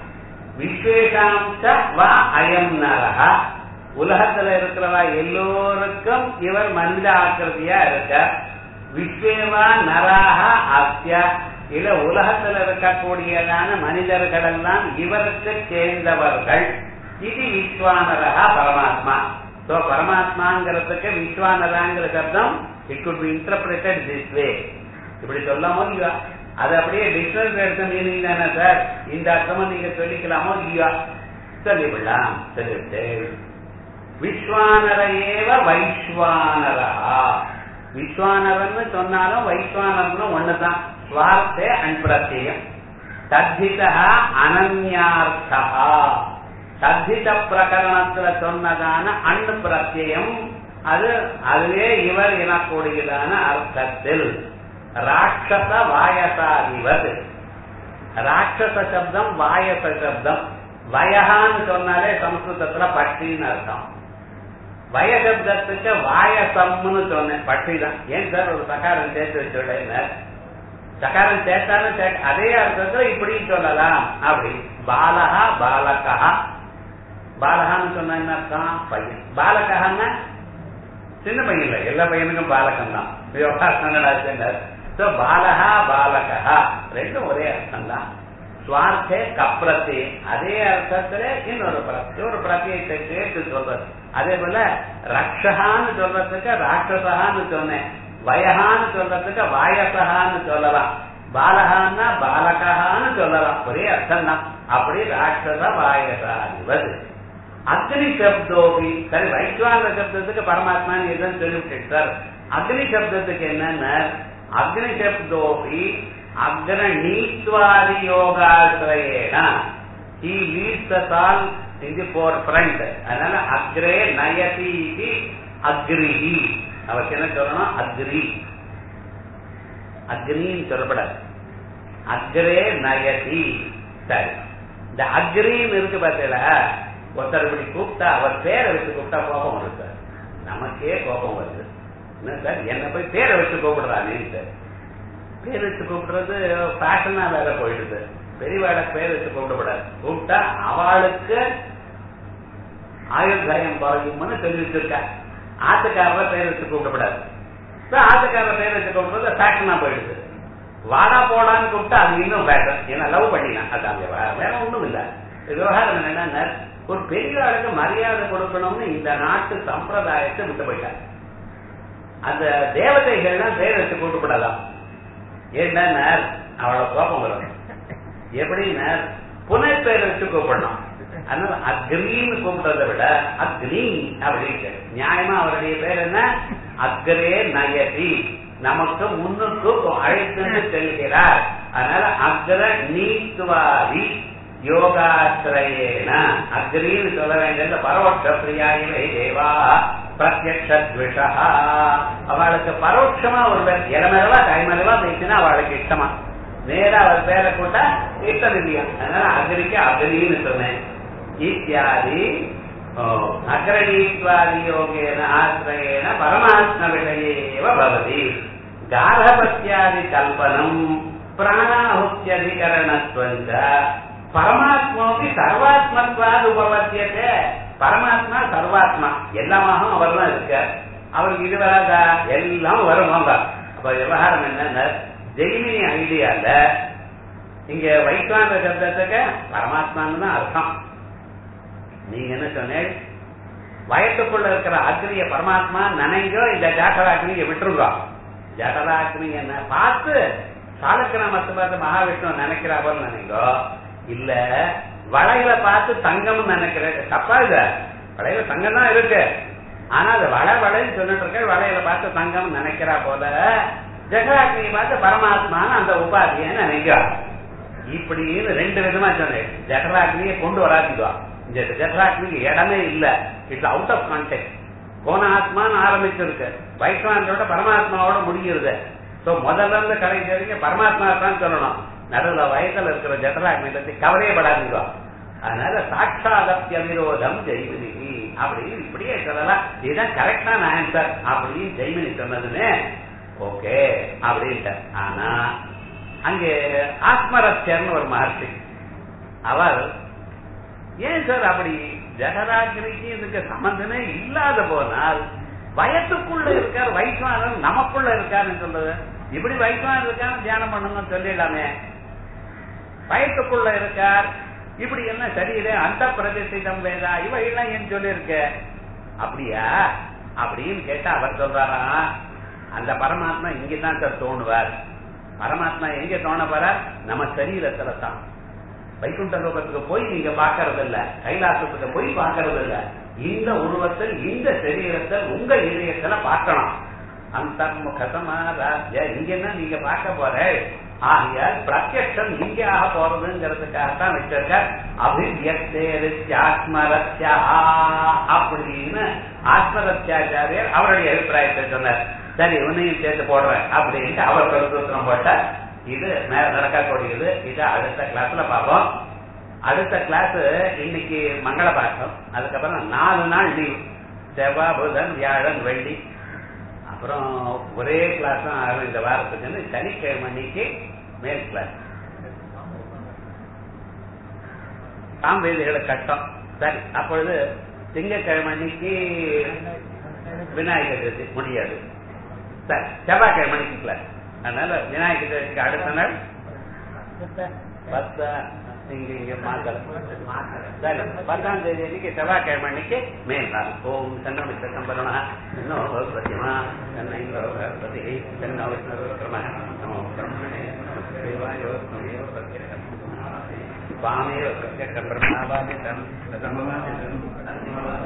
விஸ்வேஷாம்ச வா அயம் நரஹா உலகத்துல இருக்கிறவா எல்லோருக்கும் இவர் மனித ஆக்கிருதியா இருக்கார் விஸ்வேவா நராக அத்திய இல்ல உலகத்துல இருக்கக்கூடியதான மனிதர்கள் எல்லாம் இவருக்கு சேர்ந்தவர்கள் இது விஸ்வானரகா பரமாத்மா சோ பரமாத்மாங்கிறதுக்கு விஸ்வானராங்கிற சப்தம் it could be interpreted this way இப்படி சொல்லாமோ இல்லையா அது அப்படியே டிஃபரன்ஸ் எடுத்த மீனிங் தானே சார் இந்த அர்த்தமும் நீங்க சொல்லிக்கலாமோ இல்லையா சொல்லிவிடலாம் சொல்லிவிட்டு விஸ்வானர ஏவ வைஸ்வானரா விஸ்வானரன்னு சொன்னாலும் வைஸ்வானர்னு ஒண்ணுதான் சுவார்த்தே அண்ட் பிரத்யம் தத்திதா அனன்யார்த்தா தத்தித பிரகரணத்துல சொன்னதான அண் பிரத்யம் அது அதுவே இவர் எனக்கூடியதான அர்த்தத்தில் ராட்சச வாயசாதிவது ராட்சச சப்தம் வாயச சப்தம் வயகான்னு சொன்னாலே சம்ஸ்கிருதத்துல பட்டின்னு அர்த்தம் வயசப்தத்துக்கு வாயசம்னு சொன்னேன் பட்டி தான் ஏன் சார் ஒரு சகாரம் சேர்த்து வச்சுள்ளேன் சகாரம் சேர்த்தாலும் சேர்க்க அதே அர்த்தத்துல இப்படி சொல்லலாம் அப்படி பாலகா பாலகா பாலகான்னு சொன்ன என்ன அர்த்தம் பையன் பாலகான்னா சின்ன பையன் இல்ல எல்லா பையனுக்கும் பாலகம் தான் விவகாரம் சோ பாலகா பாலகா ரெண்டும் ஒரே அர்த்தம் தான் சுவார்த்தே கப்ரத்தி அதே அர்த்தத்துல இன்னொரு பிரத்தி ஒரு பிரத்தியத்தை சேர்த்து சொல்றது அதே போல ரக்ஷகான்னு சொல்றதுக்கு ராட்சசகான்னு சொன்னேன் வயகான்னு சொல்றதுக்கு வாயசகான்னு சொல்லலாம் பாலகான்னா பாலகான்னு சொல்லலாம் ஒரே அர்த்தம் தான் அப்படி ராட்சச வாயசாதிபது அக்னி சப்தோபி சரி வைஸ்வான சப்தத்துக்கு பரமாத்மான்னு எதுன்னு சொல்லிவிட்டு சார் அக்னி சப்தத்துக்கு என்னன்னா அக்னி சப்தோபி அக்னீத்வாதி யோகாசிரயேன ஹி லீட்ஸ் த சால் இன் தி ஃபோர் ஃப்ரண்ட் அதனால அக்ரே நயதி இது அக்ரிஹி அவருக்கு என்ன சொல்லணும் அக்ரி அக்னின்னு சொல்லப்படாது அக்ரே நயதி சரி இந்த அக்ரின்னு இருக்கு பார்த்தீங்களா ஒருத்தர் இப்படி கூப்பிட்டா அவர் பேரை வச்சு கூப்பிட்டா கோபம் வருது சார் நமக்கே கோபம் வருது என்ன சார் என்ன போய் பேரை வச்சு கூப்பிடுறானே சார் பேர் வச்சு கூப்பிடுறது ஃபேஷனா வேற போயிடுது பெரியவாட பேர் வச்சு கூப்பிடப்படாது கூப்பிட்டா அவளுக்கு ஆயுர்தாயம் பாதிக்கும்னு சொல்லி வச்சிருக்கா ஆத்துக்காரர பேர் வச்சு கூப்பிடப்படாது ஆத்துக்காரர பேர் வச்சு கூப்பிடுறது ஃபேஷனா போயிடுது வாடா போடான்னு கூப்பிட்டா அது இன்னும் ஃபேஷன் ஏன்னா லவ் பண்ணினா அது அங்க வேற ஒண்ணும் இல்ல விவகாரம் என்னன்னா ஒரு பெரிய ஆளுக்கு மரியாதை கொடுக்கணும்னு இந்த நாட்டு சம்பிரதாயத்தை விட்டு போயிட்டாங்க அந்த தேவதைகள்லாம் பேர் வச்சு கூப்பிடலாம் ஏன்னா அவளை கோபம் வரும் எப்படின்னா புனை பேர் வச்சு கூப்பிடணும் அதனால அக்னின்னு கூப்பிடுறதை விட அக்னி அப்படின்னு நியாயமா அவருடைய பேர் என்ன அக்ரே நயதி நமக்கு முன்னுக்கு அழைத்து செல்கிறார் அதனால அக்ர நீத்துவாதி யோகாசிரயேன அக்னின்னு சொல்ல வேண்டிய பரோட்ச பிரியாயிலே தேவா பிரத்யக்ஷத்விஷா அவளுக்கு பரோட்சமா ஒரு பேர் இளமரவா கைமரவா பேசினா அவளுக்கு இஷ்டமா நேரா அவர் பேரை கூட்டா இஷ்டம் இல்லையா அதனால அக்னிக்கு அக்னின்னு சொன்னேன் இத்தியாதி அக்ரணீத்வாதி யோகேன ஆசிரயேன பரமாத்ம விஷயேவ பவதி கார்ஹபத்யாதி கல்பனம் பிராணாஹுத்தியதிகரணத்வஞ்ச பரமாத்மாவுக்கு சர்வாத்மத்வாது உபபத்தியத்தை பரமாத்மா சர்வாத்மா எல்லாமாகவும் அவர் தான் இருக்கார் அவருக்கு இது வராதா எல்லாம் வருவாங்க அப்ப விவகாரம் என்னன்னா ஜெய்மினி ஐடியால இங்க வைக்காந்த சப்தத்துக்கு பரமாத்மான்னு தான் அர்த்தம் நீங்க என்ன சொன்னேன் வயத்துக்குள்ள இருக்கிற அக்னிய பரமாத்மா நினைங்கோ இந்த ஜாட்டராக்னிய விட்டுருங்க ஜடராக்னி என்ன பார்த்து சாலக்கிராமத்தை பார்த்து மகாவிஷ்ணு நினைக்கிறா போல நினைங்கோ இல்ல வளையில பார்த்து தங்கம் நினைக்கிறேன் தப்பா இல்ல வளையில தங்கம் தான் இருக்கு ஆனா அது வளை வளைன்னு சொல்லிட்டு இருக்க வளையில பார்த்து தங்கம் நினைக்கிறா போல ஜெகராக்னியை பார்த்து பரமாத்மான்னு அந்த உபாதியை நினைக்கிறா இப்படின்னு ரெண்டு விதமா சொன்னேன் ஜெகராக்னியை கொண்டு வராதிவா இந்த ஜெகராக்னிக்கு இடமே இல்ல இட்ஸ் அவுட் ஆஃப் கான்டெக்ட் போன ஆத்மான்னு ஆரம்பிச்சிருக்கு வைஷ்ணவனோட பரமாத்மாவோட முடிகிறது சோ முதல்ல இருந்து கடைசி வரைக்கும் பரமாத்மா தான் சொல்லணும் நடுவில் வயசுல இருக்கிற ஜட்டராக்னி பத்தி கவலையப்படாதீங்க அதனால சாட்சாதத்திய விரோதம் ஜெய்மினி அப்படின்னு இப்படியே சொல்லலாம் இதுதான் கரெக்டான ஆன்சர் அப்படின்னு ஜெய்மினி சொன்னதுமே ஓகே அப்படின்ட்டு ஆனா அங்கே ஆத்மரஸ்யர்னு ஒரு மகர்ஷி அவர் ஏன் சார் அப்படி ஜெகராகிரிக்கு இதுக்கு சம்பந்தமே இல்லாத போனால் வயசுக்குள்ள இருக்கார் வைஷ்ணவன் நமக்குள்ள இருக்காருன்னு சொல்றது இப்படி வைஷ்ணவன் இருக்கான்னு தியானம் பண்ணணும்னு சொல்லிடலாமே வயசுக்குள்ள இருக்கார் இப்படி என்ன சரியில்லை அந்த பிரதிஷ்டிதம் வேதா இவ எல்லாம் ஏன் சொல்லியிருக்க அப்படியா அப்படின்னு கேட்டா அவர் சொல்றாராம் அந்த பரமாத்மா இங்கதான் சார் தோணுவார் பரமாத்மா எங்க தோண போறார் நம்ம சரீரத்துல தான் வைகுண்ட லோகத்துக்கு போய் நீங்க பாக்கறது இல்ல கைலாசத்துக்கு போய் பாக்கறது இல்ல இந்த உருவத்தில் இந்த சரீரத்தை உங்க இதயத்துல பார்க்கணும் அந்த முகசமா ராஜ்ய இங்க என்ன நீங்க பார்க்க போற ஆகையால் பிரத்யக்ஷம் இங்க ஆக போறதுங்கிறதுக்காகத்தான் வச்சிருக்க அபிவியக்தேரித்யாத்மரத்யா அப்படின்னு ஆத்மரத்யாச்சாரியர் அவருடைய அபிப்பிராயத்தை சொன்னார் சரி உன்னையும் சேர்த்து போடுறேன் அப்படின்ட்டு அவர் கருத்தூத்திரம் போட்டார் இது மேல நடக்கக்கூடியது இது அடுத்த கிளாஸ்ல பார்ப்போம் அடுத்த கிளாஸ் இன்னைக்கு மங்கள பாட்டம் அதுக்கப்புறம் நாலு நாள் லீவ் செவ்வாய் புதன் வியாழன் வெள்ளி அப்புறம் ஒரே கிளாஸ் தான் ஆகும் இந்த வாரத்துக்கு வந்து சனிக்கிழமை அன்னைக்கு மேல் கிளாஸ் சாம்பேதிகளை கட்டம் சரி அப்பொழுது திங்கக்கிழமை அன்னைக்கு விநாயகர் சதுர்த்தி முடியாது சரி செவ்வாய்க்கிழமை மணிக்கல அதனால விநாயகர் சதுர்த்திக்கு அடுத்த நாள் பத்தா இங்க இங்க மாத்தல சரி பத்தாம் தேதி அன்னைக்கு செவ்வாய்க்கிழமை அன்னைக்கு மேல் நாள் ஓம் தன்னோ மித்த சம்பரணா தன்னோ பிரதிமா தன்னை பிரதி தன்னோ விஷ்ணு நமோ பிரம்மணே தேவாயோ ஸ்மயோ பிரத்யேகம் स्वामेव प्रत्यक्षं ब्रह्मावादितं तदमवादितं